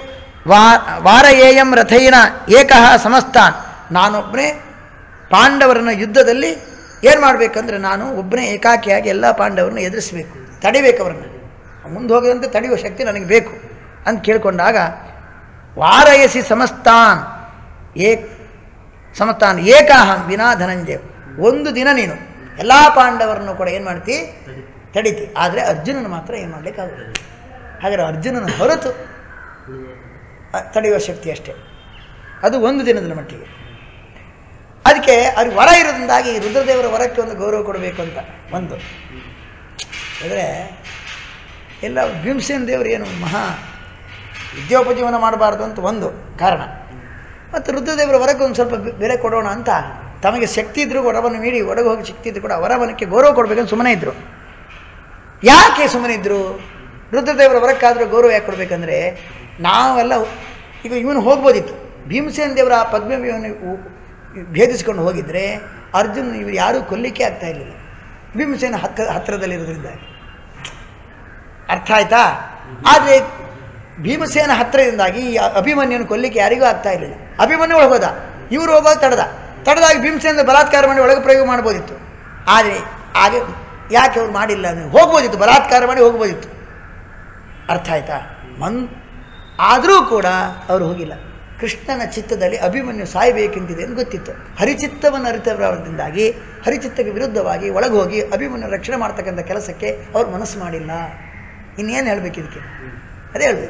ವಾ ವಾರಯೇಯಂ ರಥೈನ ಏಕಃ ಸಮಸ್ತಾನ್ ನಾನೊಬ್ಬನೇ ಪಾಂಡವರನ್ನ ಯುದ್ಧದಲ್ಲಿ ಏನು ಮಾಡಬೇಕಂದ್ರೆ ನಾನು ಒಬ್ಬನೇ ಏಕಾಕಿಯಾಗಿ ಎಲ್ಲ ಪಾಂಡವರನ್ನ ಎದುರಿಸಬೇಕು ತಡಿಬೇಕು ಅವ್ರನ್ನ ಮುಂದೆ ಹೋಗದಂತೆ ತಡೆಯುವ ಶಕ್ತಿ ನನಗೆ ಬೇಕು ಅಂತ ಕೇಳ್ಕೊಂಡಾಗ ವಾರಯಸಿ ಸಮಸ್ತಾನ್ ಏಕ್ ಸಮಸ್ತಾನ್ ಏಕಾಹಂ ವಿನಾ ಧನಂಜಯ ಒಂದು ದಿನ ನೀನು ಎಲ್ಲ ಪಾಂಡವರನ್ನು ಕೂಡ ಏನು ಮಾಡ್ತಿ ತಡಿತಿ ಆದರೆ ಅರ್ಜುನನ ಮಾತ್ರ ಏನು ಮಾಡಲಿಕ್ಕಾಗಲ್ಲ ಹಾಗಾದ್ರೆ ಅರ್ಜುನನ ಹೊರತು ಅ, ತಡೆಯುವ ಶಕ್ತಿ ಅಷ್ಟೇ ಅದು ಒಂದು ದಿನದ ಮಟ್ಟಿಗೆ ಅದಕ್ಕೆ ಅವ್ರಿಗೆ ವರ ಇರೋದ್ರಿಂದಾಗಿ ರುದ್ರದೇವರ ವರಕ್ಕೆ ಒಂದು ಗೌರವ ಕೊಡಬೇಕು ಅಂತ ಒಂದು ಅಂದರೆ ಎಲ್ಲ ಭೀಮಸೇನ ದೇವರು ಏನು ಮಹಾ ವಿದ್ಯೋಪಜೀವನ ಮಾಡಬಾರ್ದು ಅಂತ ಒಂದು ಕಾರಣ ಮತ್ತು ರುದ್ರದೇವರ ವರಕ್ಕೆ ಒಂದು ಸ್ವಲ್ಪ ಬೆ- ಬೆಲೆ ಕೊಡೋಣ ಅಂತ ತಮಗೆ ಶಕ್ತಿ ಇದ್ದರೂ ವರವನ್ನು ಮೀರಿ ಒಳಗೆ ಹೋಗಿ ಶಕ್ತಿ ಇದ್ದರೂ ಕೂಡ ವರವನಕ್ಕೆ ಗೌರವ ಕೊಡಬೇಕಂತ ಸುಮ್ಮನೆ ಇದ್ದರು ಯಾಕೆ ಸುಮ್ಮನೆ ಇದ್ದರು ರುದ್ರದೇವರ ವರಕ್ಕಾದರೂ ಗೌರವ ಯಾಕೆ ಕೊಡಬೇಕಂದ್ರೆ ನಾವೆಲ್ಲ ಈಗ ಇವನು ಹೋಗ್ಬೋದಿತ್ತು ಭೀಮಸೇನ ದೇವರ ಆ ಪದ್ಮವ್ಯೂಹವನ್ನು ಉ- ಭೇದಿಸ್ಕೊಂಡು ಹೋಗಿದ್ರೆ ಅರ್ಜುನ್ ಇವರು ಯಾರೂ ಕೊಲ್ಲಿಕ್ಕೆ ಆಗ್ತಾ ಇರಲಿಲ್ಲ ಭೀಮಸೇನ ಹತ್ರ ಹತ್ತಿರದಲ್ಲಿರೋದ್ರಿಂದ ಅರ್ಥ ಆಯ್ತಾ ಆದರೆ ಭೀಮಸೇನ ಹತ್ತಿರದಿಂದಾಗಿ ಈ ಅಭಿಮನ್ಯುನ ಕೊಲ್ಲಿಕ್ಕೆ ಯಾರಿಗೂ ಆಗ್ತಾ ಇರಲಿಲ್ಲ ಅಭಿಮನ್ಯು ಒಳಗೆ ಹೋದ ಇವರು ಹೋಗೋದು ತಡೆದ ತಡೆದಾಗ ಭೀಮಸೇನ ಬಲಾತ್ಕಾರ ಮಾಡಿ ಒಳಗೆ ಪ್ರಯೋಗ ಮಾಡ್ಬೋದಿತ್ತು ಆದರೆ ಹಾಗೆ ಯಾಕೆ ಅವ್ರು ಮಾಡಿಲ್ಲ ಅಂದರೆ ಹೋಗ್ಬೋದಿತ್ತು ಬಲಾತ್ಕಾರ ಮಾಡಿ ಹೋಗ್ಬೋದಿತ್ತು ಅರ್ಥ ಆಯ್ತಾ ಮನ್ ಆದರೂ ಕೂಡ ಅವರು ಹೋಗಿಲ್ಲ ಕೃಷ್ಣನ ಚಿತ್ತದಲ್ಲಿ ಅಭಿಮನ್ಯು ಸಾಯಬೇಕೆಂತಿದೆ ಅಂತ ಗೊತ್ತಿತ್ತು ಹರಿಚಿತ್ತವನ್ನು ಅರಿತವರಿಂದಾಗಿ ಹರಿಚಿತ್ತಕ್ಕೆ ವಿರುದ್ಧವಾಗಿ ಒಳಗೆ ಹೋಗಿ ಅಭಿಮನ್ಯು ರಕ್ಷಣೆ ಮಾಡ್ತಕ್ಕಂಥ ಕೆಲಸಕ್ಕೆ ಅವ್ರು ಮನಸ್ಸು ಮಾಡಿಲ್ಲ ಇನ್ನೇನು ಹೇಳಬೇಕು ಇದಕ್ಕೆ ಅದೇ ಹೇಳಬೇಕು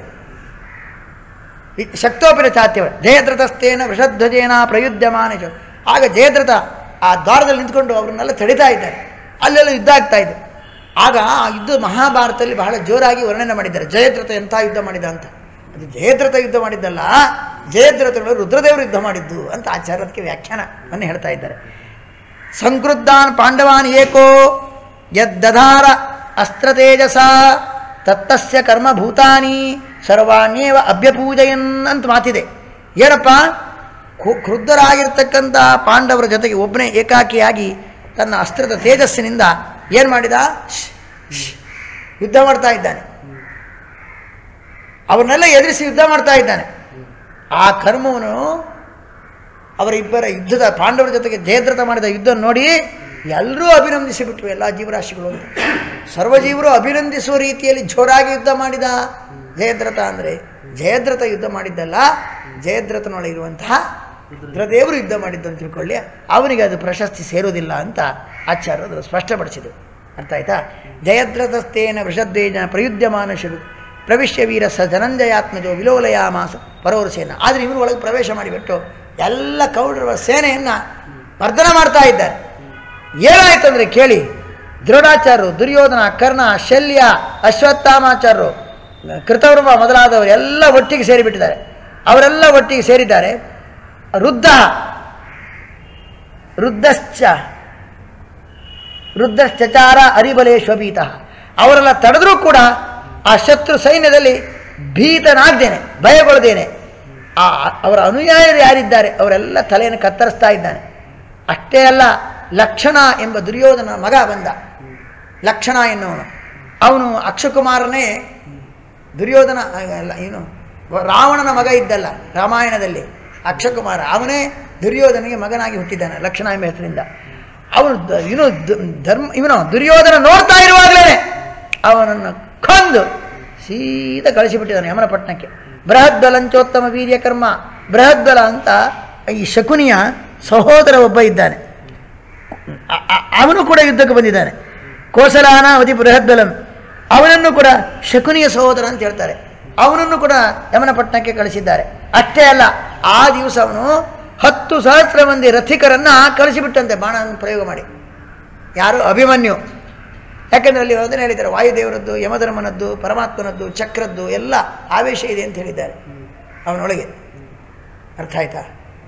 ಶಕ್ತೋಪಿನ ಚಾತ್ಯವ ಜಯದ್ರತಸ್ತೇನ ವೃಷಧ್ವಜೇನ ಪ್ರಯುದ್ಧಮಾನ ಚ. ಆಗ ಜಯದ್ರಥ ಆ ದ್ವಾರದಲ್ಲಿ ನಿಂತ್ಕೊಂಡು ಅವ್ರನ್ನೆಲ್ಲ ತಡಿತಾ ಇದ್ದಾರೆ ಅಲ್ಲೆಲ್ಲ ಯುದ್ಧ ಆಗ್ತಾ ಇದೆ ಆಗ ಆ ಯುದ್ಧ ಮಹಾಭಾರತದಲ್ಲಿ ಬಹಳ ಜೋರಾಗಿ ವರ್ಣನೆ ಮಾಡಿದ್ದಾರೆ ಜಯದ್ರಥ ಎಂಥ ಯುದ್ಧ ಮಾಡಿದ ಅಂತ ಅದು ಜಯದ್ರಥ ಯುದ್ಧ ಮಾಡಿದ್ದಲ್ಲ ಜಯದ್ರಥಗಳು ರುದ್ರದೇವರು ಯುದ್ಧ ಮಾಡಿದ್ದು ಅಂತ ಆಚಾರ್ಯ ಅದಕ್ಕೆ ವ್ಯಾಖ್ಯಾನವನ್ನು ಹೇಳ್ತಾ ಇದ್ದಾರೆ ಸಂಕೃದ್ದಾನ್ ಪಾಂಡವಾನ್ ಏಕೋ ಯದ್ದಧಾರ ಅಸ್ತ್ರತೇಜಸ ತತ್ತಸ್ಯ ಕರ್ಮಭೂತಾನಿ ಸರ್ವಾಣ್ಯೇವ ಅಭ್ಯಪೂಜಯನ್ ಅಂತ ಮಾತಿದೆ ಏನಪ್ಪ ಖು- ಕ್ರುದ್ಧರಾಗಿರ್ತಕ್ಕಂಥ ಪಾಂಡವರ ಜೊತೆಗೆ ಒಬ್ಬನೇ ಏಕಾಕಿಯಾಗಿ ತನ್ನ ಅಸ್ತ್ರದ ತೇಜಸ್ಸಿನಿಂದ ಏನು ಮಾಡಿದ ಶ್, ಶ್, ಯುದ್ಧ ಮಾಡ್ತಾ ಇದ್ದಾನೆ ಅವರನ್ನೆಲ್ಲ ಎದುರಿಸಿ ಯುದ್ಧ ಮಾಡ್ತಾ ಇದ್ದಾನೆ ಆ ಕರ್ಮವನ್ನು ಅವರ ಇಬ್ಬರ ಯುದ್ಧದ ಪಾಂಡವರ ಜೊತೆಗೆ ಜಯದ್ರಥ ಮಾಡಿದ ಯುದ್ಧ ನೋಡಿ ಎಲ್ಲರೂ ಅಭಿನಂದಿಸಿಬಿಟ್ರು ಎಲ್ಲ ಜೀವರಾಶಿಗಳು ಅಂತ ಸರ್ವಜೀವರು ಅಭಿನಂದಿಸುವ ರೀತಿಯಲ್ಲಿ ಜೋರಾಗಿ ಯುದ್ಧ ಮಾಡಿದ ಜಯದ್ರಥ ಅಂದರೆ ಜಯದ್ರಥ ಯುದ್ಧ ಮಾಡಿದ್ದಲ್ಲ ಜಯದ್ರಥನೊಳಗಿರುವಂತಹ ರುದ್ರದೇವರು ಯುದ್ಧ ಮಾಡಿದ್ದು ಅಂತ ತಿಳ್ಕೊಳ್ಳಿ ಅವನಿಗೆ ಅದು ಪ್ರಶಸ್ತಿ ಸೇರುವುದಿಲ್ಲ ಅಂತ ಆಚಾರ್ಯರು ಸ್ಪಷ್ಟಪಡಿಸಿದರು ಅರ್ಥ ಆಯ್ತಾ ಜಯದ್ರಥಸ್ತೇನ ವೃಷದ್ವೇಜನ ಪ್ರಯುದ್ಧಮಾನ ಶುರು ಪ್ರವಿಶ್ಯ ವೀರ ಸ ಧನಂಜಯಾತ್ಮಜೋ ವಿಲೋಲಯಾಮಾಸ ಪರವರು ಸೇನ ಆದರೆ ಇವನು ಒಳಗೆ ಪ್ರವೇಶ ಮಾಡಿಬಿಟ್ಟು ಎಲ್ಲ ಕೌರವ ಸೇನೆಯನ್ನು ಮರ್ದನ ಮಾಡ್ತಾ ಇದ್ದಾರೆ ಏನಾಯ್ತು ಅಂದರೆ ಕೇಳಿ ದ್ರೋಣಾಚಾರ್ಯರು ದುರ್ಯೋಧನ ಕರ್ಣ ಶಲ್ಯ ಅಶ್ವತ್ಥಾಮಾಚಾರ್ಯರು ಕೃತವರ್ಮ ಮೊದಲಾದವರು ಎಲ್ಲ ಒಟ್ಟಿಗೆ ಸೇರಿಬಿಟ್ಟಿದ್ದಾರೆ ಅವರೆಲ್ಲ ಒಟ್ಟಿಗೆ ಸೇರಿದ್ದಾರೆ ವೃದ್ಧ ವೃದ್ಧಶ್ಚ ವೃದ್ಧಶ್ಚಚಾರ ಅರಿಬಲೆ ಶೋಭೀತ ಅವರೆಲ್ಲ ತಡೆದರೂ ಕೂಡ ಆ ಶತ್ರು ಸೈನ್ಯದಲ್ಲಿ ಭೀತನಾಗ್ದೇನೆ ಭಯಗೊಳ್ಳದೇನೆ ಆ ಅವರ ಅನುಯಾಯರು ಯಾರಿದ್ದಾರೆ ಅವರೆಲ್ಲ ತಲೆಯನ್ನು ಕತ್ತರಿಸ್ತಾ ಇದ್ದಾನೆ ಅಷ್ಟೇ ಅಲ್ಲ ಲಕ್ಷಣ ಎಂಬ ದುರ್ಯೋಧನ ಮಗ ಬಂದ ಲಕ್ಷಣ ಎನ್ನುವನು ಅವನು ಅಕ್ಷಕುಮಾರನೇ ದುರ್ಯೋಧನ ಅಲ್ಲ ಏನು ರಾವಣನ ಮಗ ಇದ್ದಲ್ಲ ರಾಮಾಯಣದಲ್ಲಿ ಅಕ್ಷಕುಮಾರ ಅವನೇ ದುರ್ಯೋಧನಿಗೆ ಮಗನಾಗಿ ಹುಟ್ಟಿದ್ದಾನೆ ಲಕ್ಷಣ ಎಂಬ ಹೆಸರಿಂದ ಅವನು ದ- ಇವನು ದ- ಧರ್ಮ ಇವನು ದುರ್ಯೋಧನ ನೋಡ್ತಾ ಇರುವಾಗಲೇ ಅವನನ್ನು ಕೊಂದು ಸೀದಾ ಕಳಿಸಿಬಿಟ್ಟಿದ್ದಾನೆ ಯಮನಪಟ್ಟಣಕ್ಕೆ ಬೃಹದ್ಬಲಂಚೋತ್ತಮ ವೀರ್ಯಕರ್ಮ ಬೃಹದ್ಬಲ ಅಂತ ಈ ಶಕುನಿಯ ಸಹೋದರ ಒಬ್ಬ ಇದ್ದಾನೆ ಅ- ಅ- ಅವನು ಕೂಡ ಯುದ್ಧಕ್ಕೆ ಬಂದಿದ್ದಾನೆ ಕೋಸಲಾನ ಅವಧಿ ಬೃಹದ್ಬಲಂ ಅವನನ್ನು ಕೂಡ ಶಕುನಿಯ ಸಹೋದರ ಅಂತ ಹೇಳ್ತಾರೆ ಅವನನ್ನು ಕೂಡ ಯಮನಪಟ್ಟಣಕ್ಕೆ ಕಳಿಸಿದ್ದಾರೆ ಅಷ್ಟೇ ಅಲ್ಲ ಆ ದಿವಸ ಅವನು ಹತ್ತು ಸಹಸ್ರ ಮಂದಿ ರಥಿಕರನ್ನು ಕಳಿಸಿಬಿಟ್ಟಂತೆ ಬಾಣವನ್ನು ಪ್ರಯೋಗ ಮಾಡಿ ಯಾರು ಅಭಿಮನ್ಯು ಯಾಕೆಂದರೆ ಅಲ್ಲಿ ಅದನ್ನು ಹೇಳಿದ್ದಾರೆ ವಾಯುದೇವರದ್ದು ಯಮಧರ್ಮನದ್ದು ಪರಮಾತ್ಮನದ್ದು ಚಕ್ರದ್ದು ಎಲ್ಲ ಆವೇಶ ಇದೆ ಅಂತ ಹೇಳಿದ್ದಾರೆ ಅವನೊಳಗೆ ಅರ್ಥ ಆಯ್ತಾ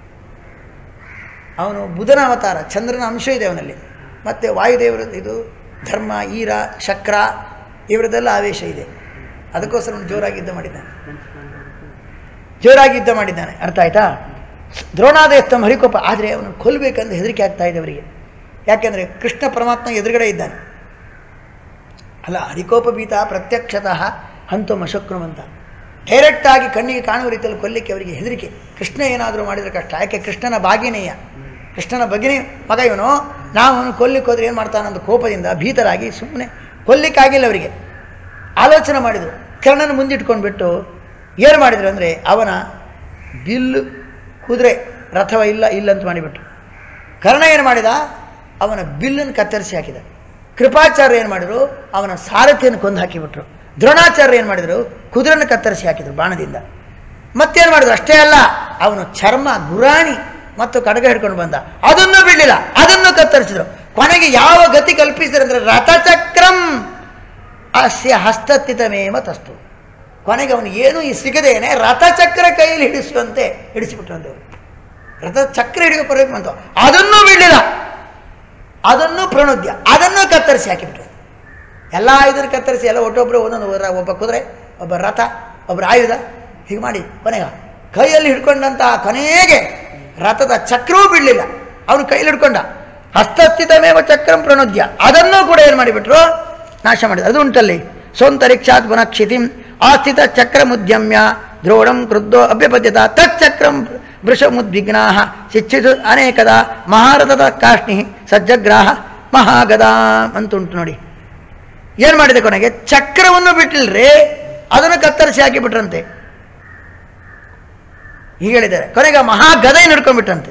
ಅವನು ಬುಧನ ಅವತಾರ ಚಂದ್ರನ ಅಂಶ ಇದೆ ಅವನಲ್ಲಿ ಮತ್ತು ವಾಯುದೇವರ ಇದು ಧರ್ಮ ಈರ ಚಕ್ರ ಇವರದ್ದೆಲ್ಲ ಆವೇಶ ಇದೆ ಅದಕ್ಕೋಸ್ಕರ ಅವನು ಜೋರಾಗಿ ಯುದ್ಧ ಮಾಡಿದ್ದಾನೆ ಜೋರಾಗಿ ಯುದ್ಧ ಮಾಡಿದ್ದಾನೆ ಅರ್ಥ ಆಯ್ತಾ ದ್ರೋಣಾದಯಸ್ತಂ ಹರಿಕೋಪ ಆದರೆ ಅವನು ಕೊಲ್ಲಬೇಕಂತ ಹೆದರಿಕೆ ಆಗ್ತಾ ಇದೆ ಅವರಿಗೆ ಯಾಕೆಂದರೆ ಕೃಷ್ಣ ಪರಮಾತ್ಮ ಎದುರುಗಡೆ ಇದ್ದಾನೆ ಅಲ್ಲ ಹರಿಕೋಪ ಬೀತ ಪ್ರತ್ಯಕ್ಷತಃ ಹಂತು ಮಶಕ್ರಮ್ ಅಂತ ಡೈರೆಕ್ಟ್ ಆಗಿ ಕಣ್ಣಿಗೆ ಕಾಣುವ ರೀತಿಯಲ್ಲಿ ಕೊಲ್ಲಿಕ್ಕೆ ಅವರಿಗೆ ಹೆದರಿಕೆ ಕೃಷ್ಣ ಏನಾದರೂ ಮಾಡಿದರೆ ಕಷ್ಟ ಯಾಕೆ ಕೃಷ್ಣನ ಭಾಗಿನೇಯ ಕೃಷ್ಣನ ಭಗಿನಿ ಮಗ ಇವನು ನಾವು ಅವನು ಕೊಲ್ಲಿಕ್ಕೆ ಹೋದ್ರೆ ಏನು ಮಾಡ್ತಾನಂತ ಕೋಪದಿಂದ ಭೀತರಾಗಿ ಸುಮ್ಮನೆ ಕೊಲ್ಲಿಕ್ಕಾಗಿಲ್ಲ ಅವರಿಗೆ ಆಲೋಚನೆ ಮಾಡಿದರು ಕರ್ಣನ ಮುಂದಿಟ್ಕೊಂಡ್ಬಿಟ್ಟು ಏನು ಮಾಡಿದರು ಅಂದರೆ ಅವನ ಬಿಲ್ಲು ಕುದುರೆ ರಥವ ಇಲ್ಲ ಇಲ್ಲ ಅಂತ ಮಾಡಿಬಿಟ್ರು ಕರ್ಣ ಏನು ಮಾಡಿದ ಅವನ ಬಿಲ್ಲನ್ನು ಕತ್ತರಿಸಿ ಹಾಕಿದ ಕೃಪಾಚಾರ್ಯ ಏನು ಮಾಡಿದರು ಅವನ ಸಾರಥಿಯನ್ನು ಕೊಂದು ಹಾಕಿಬಿಟ್ರು ದ್ರೋಣಾಚಾರ್ಯ ಏನು ಮಾಡಿದರು ಕುದುರೆಯನ್ನು ಕತ್ತರಿಸಿ ಹಾಕಿದರು ಬಾಣದಿಂದ ಮತ್ತೇನು ಮಾಡಿದ್ರು ಅಷ್ಟೇ ಅಲ್ಲ ಅವನು ಚರ್ಮ ಗುರಾಣಿ ಮತ್ತು ಕಡಗ ಹಿಡ್ಕೊಂಡು ಬಂದ ಅದನ್ನು ಬಿಡಲಿಲ್ಲ ಅದನ್ನು ಕತ್ತರಿಸಿದ್ರು ಕೊನೆಗೆ ಯಾವ ಗತಿ ಕಲ್ಪಿಸಿದ್ರು ಅಂದರೆ ರಥಚಕ್ರಂ ಅಸ್ಯ ಹಸ್ತಸ್ಥಿತಮೇವ ತಸ್ತು ಕೊನೆಗೆ ಅವನು ಏನೂ ಈ ಸಿಗದೇನೆ ರಥಚಕ್ರ ಕೈಯಲ್ಲಿ ಹಿಡಿಸುವಂತೆ ಹಿಡಿಸಿಬಿಟ್ರಂತೆ ಅವರು ರಥಚಕ್ರ ಹಿಡಿಯೋ ಪರವಾಗಿ ಬಂತು ಅದನ್ನೂ ಬಿಡಲಿಲ್ಲ ಅದನ್ನು ಪ್ರಣುದ್ಯ ಅದನ್ನು ಕತ್ತರಿಸಿ ಹಾಕಿಬಿಟ್ರು ಎಲ್ಲ ಇದನ್ನು ಕತ್ತರಿಸಿ ಎಲ್ಲ ಒಟ್ಟೊಬ್ಬರು ಒಂದೊಂದು ಒಬ್ಬ- ಒಬ್ಬ ಕುದುರೆ ಒಬ್ಬ ರಥ ಒಬ್ಬರ ಆಯುಧ ಹೀಗೆ ಮಾಡಿ ಕೊನೆಗೆ ಕೈಯಲ್ಲಿ ಹಿಡ್ಕೊಂಡಂತ ಕೊನೆಗೆ ರಥದ ಚಕ್ರವೂ ಬಿಡಲಿಲ್ಲ ಅವನು ಕೈಯಲ್ಲಿ ಹಿಡ್ಕೊಂಡ ಹಸ್ತಸ್ಥಿತಮೇವ ಚಕ್ರಂ ಪ್ರಣುದ್ಯ ಅದನ್ನೂ ಕೂಡ ಏನು ಮಾಡಿಬಿಟ್ರು ನಾಶ ಮಾಡಿದ ಅದು ಉಂಟಲ್ಲಿ ಸೋಂತರಿಕ್ಷಾತ್ ಪುನಃಕ್ಷಿತಿಂ ಆಸ್ಥಿತ ಚಕ್ರಮುದ್ಯಮ್ಯ ದ್ರೋಣಂ ಕ್ರುದ್ಧೋ ಅಭ್ಯಪದ್ಯತ ತಚ್ಚಕ್ರಂ ವೃಷಮುದ್ವಿಗ್ನಾ ಶಿಕ್ಷಿಸು ಅನೇಕದ ಮಹಾರಥದ ಕಾಷ್ಣಿ ಸಜ್ಜಗ್ರಾಹ ಮಹಾಗದ ಅಂತುಂಟು ನೋಡಿ ಏನು ಮಾಡಿದೆ ಕೊನೆಗೆ ಚಕ್ರವನ್ನು ಬಿಟ್ಟಿಲ್ರಿ ಅದನ್ನು ಕತ್ತರಿಸಿ ಹಾಕಿಬಿಟ್ರಂತೆ ಹೀಗೆ ಹೇಳಿದ್ದಾರೆ ಕೊನೆಗೆ ಮಹಾಗದೆ ನಡ್ಕೊಂಡ್ಬಿಟ್ರಂತೆ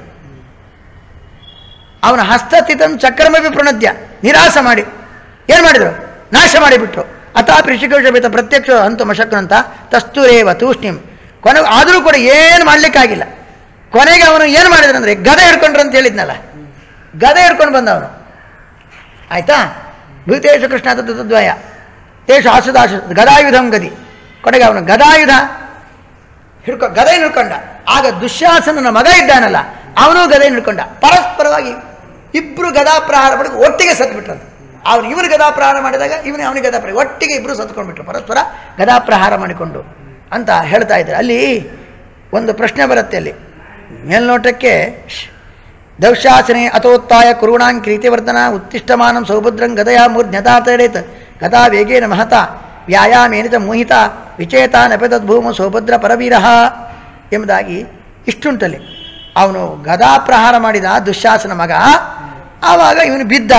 ಅವನ ಹಸ್ತಸ್ಥಿತಂ ಚಕ್ರಮಭಿ ಪ್ರಣದ್ಯ ನಿರಾಸ ಮಾಡಿ ಏನು ಮಾಡಿದರು ನಾಶ ಮಾಡಿಬಿಟ್ರು ಅಥಾಪಿ ಋಷಿಕೇಶ ಪ್ರತ್ಯಕ್ಷ ಅಂತ ಮಶಕ್ನಂತ ತಸ್ತುರೇವ ತೂಷ್ಣಿಂ ಕೊನೆಗೆ ಆದರೂ ಕೂಡ ಏನು ಮಾಡಲಿಕ್ಕಾಗಿಲ್ಲ ಕೊನೆಗೆ ಅವನು ಏನು ಮಾಡಿದ್ರಂದ್ರೆ ಗದೆ ಹಿಡ್ಕೊಂಡ್ರು ಅಂತ ಹೇಳಿದ್ನಲ್ಲ ಗದೆ ಹಿಡ್ಕೊಂಡು ಬಂದ ಅವನು ಆಯ್ತಾ ಭೂತೇಶು ಕೃಷ್ಣ ತದ್ವಯ ತೇಷು ಆಸುದಾಸು ಗದಾಯುಧಂ ಗದಿ ಕೊನೆಗೆ ಅವನು ಗದಾಯುಧ ಹಿಡ್ಕೊ ಗದೆ ಹಿಡ್ಕೊಂಡ ಆಗ ದುಶ್ಯಾಸನನ ಮಗ ಇದ್ದಾನಲ್ಲ ಅವನು ಗದೆ ಹಿಡ್ಕೊಂಡ ಪರಸ್ಪರವಾಗಿ ಇಬ್ರು ಗದಾ ಪ್ರಹಾರ ಪಡೆದು ಒಟ್ಟಿಗೆ ಸತ್ಬಿಟ್ರಂತ ಅವನು ಇವನು ಗದಾ ಪ್ರಹಾರ ಮಾಡಿದಾಗ ಇವನು ಅವನಿಗೆ ಗದಾ ಪ್ರಹಾರ ಒಟ್ಟಿಗೆ ಇಬ್ಬರು ಸತ್ಕೊಂಡ್ಬಿಟ್ರು ಪರಸ್ಪರ ಗದಾ ಪ್ರಹಾರ ಮಾಡಿಕೊಂಡು ಅಂತ ಹೇಳ್ತಾ ಇದ್ದಾರೆ ಅಲ್ಲಿ ಒಂದು ಪ್ರಶ್ನೆ ಬರುತ್ತೆ ಅಲ್ಲಿ ಮೇಲ್ನೋಟಕ್ಕೆ ದೌಶಾಸನೆ ಅಥೋತ್ತಾಯ ಕುರುಣಾಂ ಕೀರ್ತಿವರ್ಧನ ಉತ್ತಿಷ್ಟಮಾನಂ ಸೌಭದ್ರಂ ಗದಯ ಮೂರ್ಧ್ಯತಾತರೇತ್ ಗದಾ ವೇಗೇನ ಮಹತ ವ್ಯಾಯಾಮೇನಿತ ಮೋಹಿತ ವಿಚೇತ ನಪೆತದ್ಭೂಮ ಸೌಭದ್ರ ಪರವೀರ ಎಂಬುದಾಗಿ ಇಷ್ಟುಂಟಲ್ಲಿ ಅವನು ಗದಾ ಪ್ರಹಾರ ಮಾಡಿದ ದುಶ್ಯಾಸನ ಮಗ ಆವಾಗ ಇವನು ಬಿದ್ದ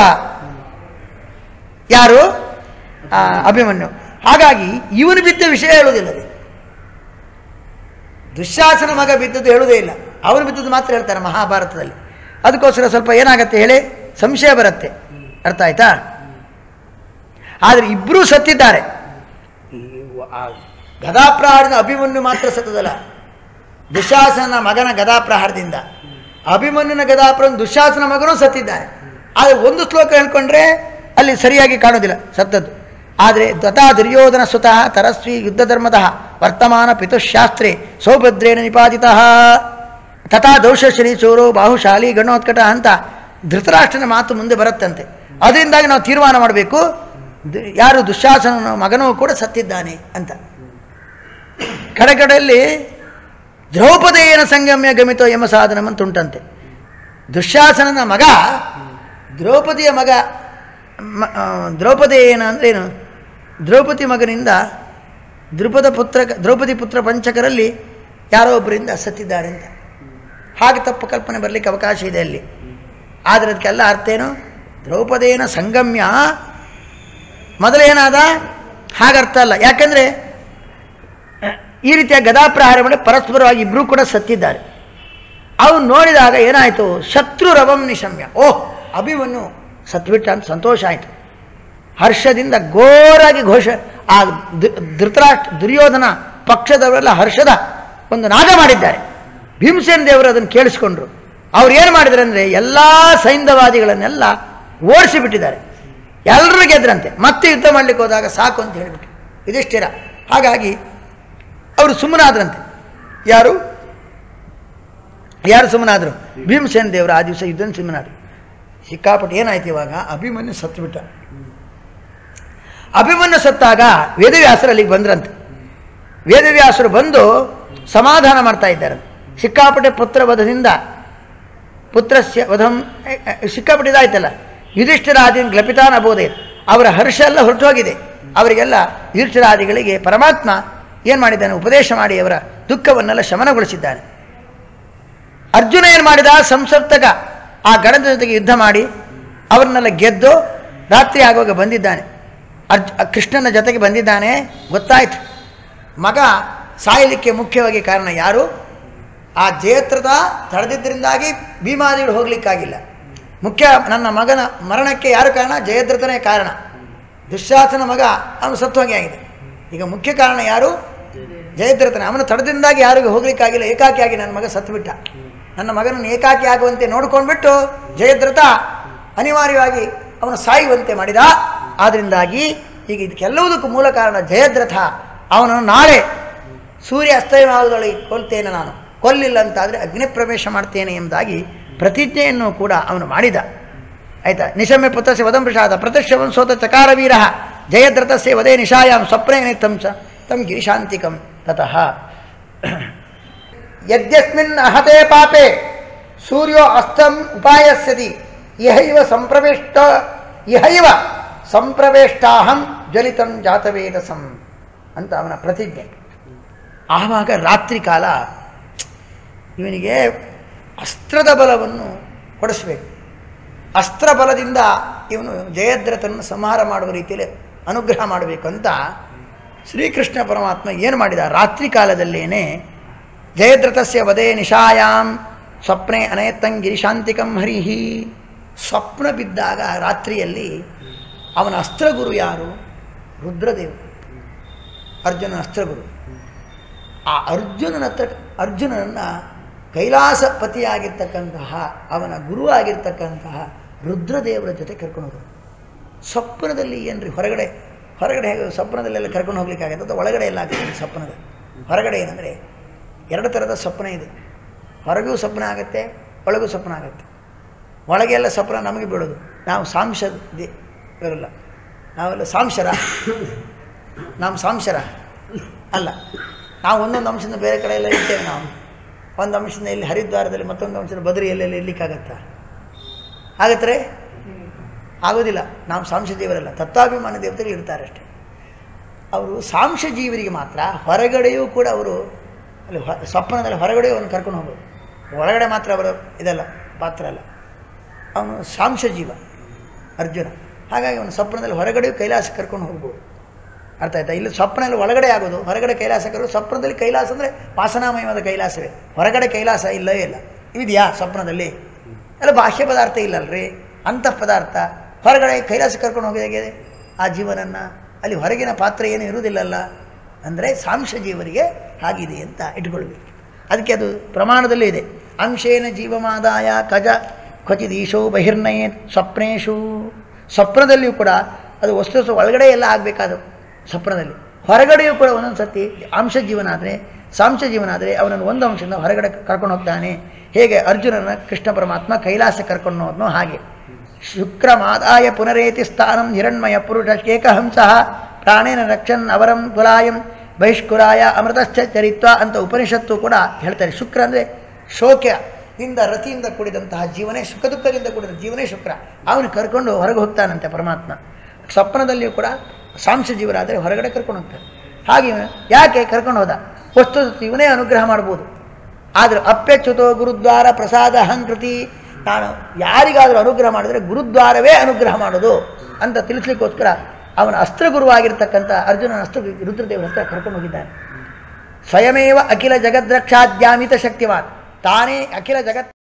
ಯಾರು ಆ, ಅಭಿಮನ್ಯು ಹಾಗಾಗಿ ಇವನು ಬಿದ್ದ ವಿಷಯ ಹೇಳುವುದಿಲ್ಲ ಅದು. ದುಶ್ಯಾಸನ ಮಗ ಬಿದ್ದದ್ದು ಹೇಳುವುದೇ ಇಲ್ಲ ಅವನು ಬಿದ್ದದ್ದು ಮಾತ್ರ ಹೇಳ್ತಾರೆ ಮಹಾಭಾರತದಲ್ಲಿ ಅದಕ್ಕೋಸ್ಕರ ಸ್ವಲ್ಪ ಏನಾಗತ್ತೆ ಹೇಳಿ ಸಂಶಯ ಬರುತ್ತೆ ಅರ್ಥ ಆಯ್ತಾ ಆದರೆ ಇಬ್ಬರೂ ಸತ್ತಿದ್ದಾರೆ ಈ ಆ ಗದಾಪ್ರಹಾರದ ಅಭಿಮನ್ಯು ಮಾತ್ರ ಸತ್ತದಲ್ಲ ದುಶಾಸನ ಮಗನ ಗದಾಪ್ರಹಾರದಿಂದ ಅಭಿಮನ್ಯುನ ಗದಾಪ್ರ ದುಶಾಸನ ಮಗನೂ ಸತ್ತಿದ್ದಾನೆ ಆದರೆ ಒಂದು ಶ್ಲೋಕ ಹೇಳ್ಕೊಂಡ್ರೆ ಅಲ್ಲಿ ಸರಿಯಾಗಿ ಕಾಣೋದಿಲ್ಲ ಸತ್ತದ್ದು ಆದರೆ ತಥಾ ದುರ್ಯೋಧನ ಸುತಃ ತರಸ್ವಿ ಯುದ್ಧ ಧರ್ಮತಃ ವರ್ತಮಾನ ಪಿತುಶಾಸ್ತ್ರೇ ಸೌಭದ್ರೇಣ ನಿಪಾದಿತ ತಥಾ ದೋಷಶ್ರೀ ಚೋರೋ ಬಾಹುಶಾಲಿ ಗಣೋತ್ಕಟ ಅಂತ ಧೃತರಾಷ್ಟ್ರನ ಮಾತು ಮುಂದೆ ಬರುತ್ತಂತೆ ಅದರಿಂದಾಗಿ ನಾವು ತೀರ್ಮಾನ ಮಾಡಬೇಕು ದು- ಯಾರು ದುಶ್ಯಾಸನ ಮಗನೂ ಕೂಡ ಸತ್ತಿದ್ದಾನೆ ಅಂತ ಕಡೆಕಡೆಯಲ್ಲಿ ದ್ರೌಪದೇಯನ ಸಂಗಮ್ಯ ಗಮಿತೋ ಎಂಬ ಸಾಧನ ಅಂತ ಉಂಟಂತೆ ದುಶ್ಯಾಸನನ ಮಗ ದ್ರೌಪದಿಯ ಮಗ ಮ- ಆ, ದ್ರೌಪದೇಯನ ಅಂದ್ರೇನು ದ್ರೌಪದಿ ಮಗನಿಂದ ದ್ರುಪದ ಪುತ್ರ ದ್ರೌಪದಿ ಪುತ್ರ ಪಂಚಕರಲ್ಲಿ ಯಾರೋ ಒಬ್ಬರಿಂದ ಸತ್ತಿದ್ದಾರೆ ಅಂತ ಹಾಗೆ ತಪ್ಪು ಕಲ್ಪನೆ ಬರಲಿಕ್ಕೆ ಅವಕಾಶ ಇದೆ ಅಲ್ಲಿ ಆದರೆ ಅದಕ್ಕೆಲ್ಲ ಅರ್ಥ ಏನು ದ್ರೌಪದೇಯನ ಸಂಗಮ್ಯ ಮೊದಲೇನಾದ ಹಾಗರ್ಥ ಅಲ್ಲ ಯಾಕೆಂದರೆ ಈ ರೀತಿಯ ಗದಾಪ್ರಹಾರ ಮಾಡಿ ಪರಸ್ಪರವಾಗಿ ಇಬ್ಬರೂ ಕೂಡ ಸತ್ತಿದ್ದಾರೆ ಅವನು ನೋಡಿದಾಗ ಏನಾಯಿತು ಶತ್ರು ರವಂ ನಿಶಮ್ಯ ಓಹ್ ಅಭಿಮನ್ಯು ಸತ್ಬಿಟ್ಟ ಅಂತ ಸಂತೋಷ ಆಯಿತು ಹರ್ಷದಿಂದ ಘೋರಾಗಿ ಘೋಷ ಆ ಧೃ- ಧೃತರಾಷ್ಟ್ರ ದುರ್ಯೋಧನ ಪಕ್ಷದವರೆಲ್ಲ ಹರ್ಷದ ಒಂದು ನಾದ ಮಾಡಿದ್ದಾರೆ ಭೀಮಸೇನ ದೇವರು ಅದನ್ನು ಕೇಳಿಸ್ಕೊಂಡ್ರು ಅವ್ರು ಏನು ಮಾಡಿದ್ರು ಅಂದರೆ ಎಲ್ಲ ಸೈಂಧವಾದಿಗಳನ್ನೆಲ್ಲ ಓಡಿಸಿಬಿಟ್ಟಿದ್ದಾರೆ ಎಲ್ಲರೂ ಗೆದ್ರಂತೆ ಮತ್ತೆ ಯುದ್ಧ ಮಾಡಲಿಕ್ಕೆ ಹೋದಾಗ ಸಾಕು ಅಂತ ಹೇಳಿಬಿಟ್ಟು ಯುಧಿಷ್ಠಿರ ಹಾಗಾಗಿ ಅವರು ಸುಮ್ಮನಾದ್ರಂತೆ ಯಾರು ಯಾರು ಸುಮ್ಮನಾದರು ಭೀಮಸೇನ ದೇವರು ಆ ದಿವಸ ಯುದ್ಧ ಸುಮ್ಮನಾದ್ರು ಸಿಕ್ಕಾಪಟ್ಟೆ ಏನಾಯ್ತು ಇವಾಗ ಅಭಿಮನ್ಯು ಸತ್ತುಬಿಟ್ಟ ಅಭಿಮನ್ಯು ಸತ್ತಾಗ ವೇದವ್ಯಾಸರು ಅಲ್ಲಿಗೆ ಬಂದ್ರಂತೆ ವೇದವ್ಯಾಸರು ಬಂದು ಸಮಾಧಾನ ಮಾಡ್ತಾ ಇದ್ದಾರೆ ಸಿಕ್ಕಾಪಟ್ಟೆ ಪುತ್ರ ವಧದಿಂದ ಪುತ್ರಸ್ಯ ವಧಂ ಎ, ಎ, ಸಿಕ್ಕಾಪಟ್ಟೆ ಇದಾಯ್ತಲ್ಲ ಯುಧಿಷ್ಠಿರಾದಿನ ಗ್ಲಪಿತಾನ ಬೋಧೆ ಅವರ ಹರ್ಷ ಎಲ್ಲ ಹೊರಟು ಹೋಗಿದೆ ಅವರಿಗೆಲ್ಲ ಯುಧಿಷ್ಠಿರಾದಿಗಳಿಗೆ ಪರಮಾತ್ಮ ಏನು ಮಾಡಿದ್ದಾನೆ ಉಪದೇಶ ಮಾಡಿ ಅವರ ದುಃಖವನ್ನೆಲ್ಲ ಶಮನಗೊಳಿಸಿದ್ದಾನೆ ಅರ್ಜುನ ಏನು ಮಾಡಿದ ಸಂಸರ್ತಕ ಆ ಗಣದ ಜೊತೆಗೆ ಯುದ್ಧ ಮಾಡಿ ಅವರನ್ನೆಲ್ಲ ಗೆದ್ದು ರಾತ್ರಿ ಆಗುವಾಗ ಬಂದಿದ್ದಾನೆ ಅರ್ಜ್ ಕೃಷ್ಣನ ಜೊತೆಗೆ ಬಂದಿದ್ದಾನೆ ಗೊತ್ತಾಯ್ತು ಮಗ ಸಾಯಲಿಕ್ಕೆ ಮುಖ್ಯವಾಗಿ ಕಾರಣ ಯಾರು ಆ ಜಯತ್ರದ ತಡೆದಿದ್ದರಿಂದಾಗಿ ಭೀಮಾದಿಗಳು ಹೋಗ್ಲಿಕ್ಕಾಗಿಲ್ಲ ಮುಖ್ಯ ನನ್ನ ಮಗನ ಮರಣಕ್ಕೆ ಯಾರು ಕಾರಣ ಜಯದ್ರಥನೇ ಕಾರಣ ದುಶ್ಯಾಸನ ಮಗ ಅವನು ಸತ್ವಾಗಿ ಆಗಿದೆ ಈಗ ಮುಖ್ಯ ಕಾರಣ ಯಾರು ಜಯದ್ರಥನ ಅವನ ತಡೆದಿಂದಾಗಿ ಯಾರಿಗೂ ಹೋಗ್ಲಿಕ್ಕಾಗಿಲ್ಲ ಏಕಾಕಿಯಾಗಿ ನನ್ನ ಮಗ ಸತ್ತುಬಿಟ್ಟ ನನ್ನ ಮಗನನ್ನು ಏಕಾಕಿ ಆಗುವಂತೆ ನೋಡ್ಕೊಂಡ್ಬಿಟ್ಟು ಜಯದ್ರಥ ಅನಿವಾರ್ಯವಾಗಿ ಅವನು ಸಾಯುವಂತೆ ಮಾಡಿದ ಆದ್ದರಿಂದಾಗಿ ಈಗ ಇದಕ್ಕೆಲ್ಲವುದಕ್ಕೂ ಮೂಲ ಕಾರಣ ಜಯದ್ರಥ ಅವನನ್ನು ನಾಳೆ ಸೂರ್ಯ ಅಸ್ತಮಾನದೊಳಗೆ ಕೊಲ್ತೇನೆ ನಾನು ಕೊಲ್ಲಿಲ್ಲ ಅಂತಾದರೆ ಅಗ್ನಿ ಪ್ರವೇಶ ಮಾಡ್ತೇನೆ ಎಂಬುದಾಗಿ ಪ್ರತಿಜ್ಞೆಯನ್ನು ಕೂಡ ಅವನು ಮಾಡಿದ ಆಯ್ತಾ ನಿಶಮ್ಯ ಪುತ್ರಸ್ಯ ವದಂ ಪ್ರಸಾದ ಪ್ರತ್ಯಕ್ಷವನ್ ಸೋತ ಚಕಾರ ವೀರ ಜಯದ್ರಥಸ್ಯ ವದೇ ನಿಶಾಯಾಂ ಸ್ವಪ್ನೇ ನಿತ್ತಂ ಚ ತಂ ಗಿರಿಶಾಂತಿಕಂ ತತಃ ಯದ್ಯಸ್ಮಿನ್ ಅಹತೆ ಪಾಪೆ ಸೂರ್ಯೋ ಅಸ್ತಂ ಉಪಾಯಸ್ಯತಿ ಇಹೈವ ಸಂಪ್ರವೇಷ್ಟ ಇಹೈವ ಸಂಪ್ರವೇಷ್ಟಾಹಂ ಜ್ವಲಿತಂ ಜಾತವೇದಸಂ ಅಂತ ಅವನ ಪ್ರತಿಜ್ಞೆ ಆವಾಗ ರಾತ್ರಿ ಕಾಲ ಇವನಿಗೆ ಅಸ್ತ್ರದ ಬಲವನ್ನು ಕೊಡಿಸ್ಬೇಕು ಅಸ್ತ್ರ ಬಲದಿಂದ ಇವನು ಜಯದ್ರಥನ್ನು ಸಂಹಾರ ಮಾಡುವ ರೀತಿಯಲ್ಲಿ ಅನುಗ್ರಹ ಮಾಡಬೇಕು ಅಂತ ಶ್ರೀಕೃಷ್ಣ ಪರಮಾತ್ಮ ಏನು ಮಾಡಿದ ರಾತ್ರಿ ಕಾಲದಲ್ಲೇನೆ ಜಯದ್ರಥಸ್ಯ ವದೇ ನಿಶಾಯಾಮ್ ಸ್ವಪ್ನೆ ಅನಯತ್ತಂಗಿರಿಶಾಂತಿಕಂ ಹರಿಹಿ ಸ್ವಪ್ನ ಬಿದ್ದಾಗ ರಾತ್ರಿಯಲ್ಲಿ ಅವನ ಅಸ್ತ್ರಗುರು ಯಾರು ರುದ್ರದೇವ್ ಅರ್ಜುನ ಅಸ್ತ್ರಗುರು ಆ ಅರ್ಜುನನ ಹತ್ರ ಅರ್ಜುನನನ್ನು ಕೈಲಾಸಪತಿಯಾಗಿರ್ತಕ್ಕಂತಹ ಅವನ ಗುರು ಆಗಿರ್ತಕ್ಕಂತಹ ರುದ್ರದೇವರ ಜೊತೆ ಕರ್ಕೊಂಡು ಹೋಗೋದು ಸ್ವಪ್ನದಲ್ಲಿ ಏನ್ರಿ ಹೊರಗಡೆ ಹೊರಗಡೆ ಹೇಗೆ ಸ್ವಪ್ನದಲ್ಲೆಲ್ಲ ಕರ್ಕೊಂಡು ಹೋಗ್ಲಿಕ್ಕಾಗತ್ತೆ ಅಥವಾ ಒಳಗಡೆ ಎಲ್ಲ ಆಗ್ತದೆ ಸ್ವಪ್ನದ ಹೊರಗಡೆ ಏನಂದರೆ ಎರಡು ಥರದ ಸ್ವಪ್ನ ಇದೆ ಹೊರಗೂ ಸ್ವಪ್ನ ಆಗುತ್ತೆ ಒಳಗೂ ಸ್ವಪ್ನ ಆಗುತ್ತೆ ಒಳಗೆಲ್ಲ ಸ್ವಪ್ನ ನಮಗೆ ಬೀಳೋದು ನಾವು ಸಾಂಶ ಇರಲ್ಲ ನಾವೆಲ್ಲ ಸಾಂಶರ ನಾವು ಸಾಂಶರ ಅಲ್ಲ ನಾವು ಒಂದೊಂದು ಅಂಶದಿಂದ ಬೇರೆ ಕಡೆ ಎಲ್ಲ ಇರ್ತೇವೆ ನಾವು ಒಂದು ಅಂಶದಿಂದ ಇಲ್ಲಿ ಹರಿದ್ವಾರದಲ್ಲಿ ಮತ್ತೊಂದು ಅಂಶದ ಬದರಿಯಲ್ಲೆಲ್ಲ ಇರ್ಲಿಕ್ಕಾಗತ್ತಾ ಆಗತ್ರೆ ಆಗೋದಿಲ್ಲ ನಾವು ಸಾಂಶ ಜೀವರಲ್ಲ ತತ್ವಾಭಿಮಾನ ದೇವತೆಗಳು ಇರ್ತಾರೆ ಅಷ್ಟೇ ಅವರು ಸಾಂಶ ಜೀವರಿಗೆ ಮಾತ್ರ ಹೊರಗಡೆಯೂ ಕೂಡ ಅವರು ಅಲ್ಲಿ ಹೊ ಸ್ವಪ್ನದಲ್ಲಿ ಹೊರಗಡೆ ಅವನು ಕರ್ಕೊಂಡು ಹೋಗೋದು ಒಳಗಡೆ ಮಾತ್ರ ಅವರು ಇದಲ್ಲ ಪಾತ್ರ ಅಲ್ಲ ಅವನು ಸಾಂಶ ಜೀವ ಅರ್ಜುನ ಹಾಗಾಗಿ ಅವನು ಸ್ವಪ್ನದಲ್ಲಿ ಹೊರಗಡೆಯೂ ಕೈಲಾಸ ಕರ್ಕೊಂಡು ಹೋಗ್ಬೋದು ಅರ್ಥ ಆಯ್ತಾ ಇಲ್ಲಿ ಸ್ವಪ್ನದಲ್ಲಿ ಒಳಗಡೆ ಆಗೋದು ಹೊರಗಡೆ ಕೈಲಾಸ ಕರೋದು ಸ್ವಪ್ನದಲ್ಲಿ ಕೈಲಾಸ ಅಂದರೆ ವಾಸನಾಮಯವಾದ ಕೈಲಾಸವೇ ಹೊರಗಡೆ ಕೈಲಾಸ ಇಲ್ಲವೇ ಇಲ್ಲ ಇವಿದೆಯಾ ಸ್ವಪ್ನದಲ್ಲಿ ಅಲ್ಲ ಬಾಹ್ಯ ಪದಾರ್ಥ ಇಲ್ಲಲ್ರಿ ಅಂತಃ ಪದಾರ್ಥ ಹೊರಗಡೆ ಕೈಲಾಸ ಕರ್ಕೊಂಡು ಹೋಗಿ ಹೇಗೆ ಆ ಜೀವನನ್ನು ಅಲ್ಲಿ ಹೊರಗಿನ ಪಾತ್ರ ಏನು ಇರುವುದಿಲ್ಲಲ್ಲ ಅಂದರೆ ಸಾಂಶ ಜೀವರಿಗೆ ಆಗಿದೆ ಅಂತ ಇಟ್ಕೊಳ್ಬೇಕು ಅದಕ್ಕೆ ಅದು ಪ್ರಮಾಣದಲ್ಲೇ ಇದೆ ಅಂಶೇನ ಜೀವಮಾದಾಯ ಕಜ ಕ್ವಚಿತ್ ಈಶೋ ಬಹಿರ್ನಯೇ ಸ್ವಪ್ನೇಶು ಸ್ವಪ್ನದಲ್ಲಿಯೂ ಕೂಡ ಅದು ವಸ್ತು ಒಳಗಡೆ ಎಲ್ಲ ಆಗಬೇಕಾದ ಸ್ವಪ್ನದಲ್ಲಿ ಹೊರಗಡೆಯೂ ಕೂಡ ಒಂದೊಂದು ಸರ್ತಿ ಅಂಶ ಜೀವನ ಆದರೆ ಸಾಂಶ ಜೀವನ ಆದರೆ ಅವನನ್ನು ಒಂದು ಅಂಶದಿಂದ ಹೊರಗಡೆ ಕರ್ಕೊಂಡು ಹೋಗ್ತಾನೆ ಹೇಗೆ ಅರ್ಜುನನ ಕೃಷ್ಣ ಪರಮಾತ್ಮ ಕೈಲಾಸ ಕರ್ಕೊಂಡು ಹೋದ್ನೋ ಹಾಗೆ ಶುಕ್ರಮಾದಾಯ ಪುನರೇತಿ ಸ್ಥಾನಂ ಹಿರಣ್ಮಯ ಪುರುಷ ಏಕಹಂಸಃ ಪ್ರಾಣೇನ ರಕ್ಷನ್ ಅವರಂ ಕುಲಾಯಂ ಬಹಿಷ್ಕುರಾಯ ಅಮೃತಶ್ಚ ಚರಿತ್ವ ಅಂತ ಉಪನಿಷತ್ತು ಕೂಡ ಹೇಳ್ತಾರೆ ಶುಕ್ರ ಅಂದರೆ ಶೋಕ್ಯದಿಂದ ರತಿಯಿಂದ ಕೂಡಿದಂತಹ ಜೀವನೇ ಸುಖ ದುಃಖದಿಂದ ಕೂಡಿದ ಜೀವನೇ ಶುಕ್ರ ಅವನು ಕರ್ಕೊಂಡು ಹೊರಗೆ ಹೋಗ್ತಾನಂತೆ ಪರಮಾತ್ಮ ಸ್ವಪ್ನದಲ್ಲಿಯೂ ಕೂಡ ಸಾಂಶ ಜೀವರಾದರೆ ಹೊರಗಡೆ ಕರ್ಕೊಂಡು ಹೋಗ್ತಾನೆ ಹಾಗೆ ಯಾಕೆ ಕರ್ಕೊಂಡು ಹೋದ ವಸ್ತು ಇವನೇ ಅನುಗ್ರಹ ಮಾಡ್ಬೋದು ಆದರೆ ಅಪ್ಯಚ್ಯುತೋ ಗುರುದ್ವಾರ ಪ್ರಸಾದ ಅಹಂಕೃತಿ ನಾನು ಯಾರಿಗಾದರೂ ಅನುಗ್ರಹ ಮಾಡಿದರೆ ಗುರುದ್ವಾರವೇ ಅನುಗ್ರಹ ಮಾಡೋದು ಅಂತ ತಿಳಿಸ್ಲಿಕ್ಕೋಸ್ಕರ ಅವನ ಅಸ್ತ್ರಗುರುವಾಗಿರ್ತಕ್ಕಂಥ ಅರ್ಜುನನ ಅಸ್ತ್ರ ರುದ್ರದೇವರ ಹತ್ರ ಕರ್ಕೊಂಡು ಹೋಗಿದ್ದಾನೆ ಸ್ವಯಮೇವ ಅಖಿಲ ಜಗದ್ರಕ್ಷಾದ್ಯಾಮಿತ ಶಕ್ತಿವಾನ್ ತಾನೇ ಅಖಿಲ ಜಗತ್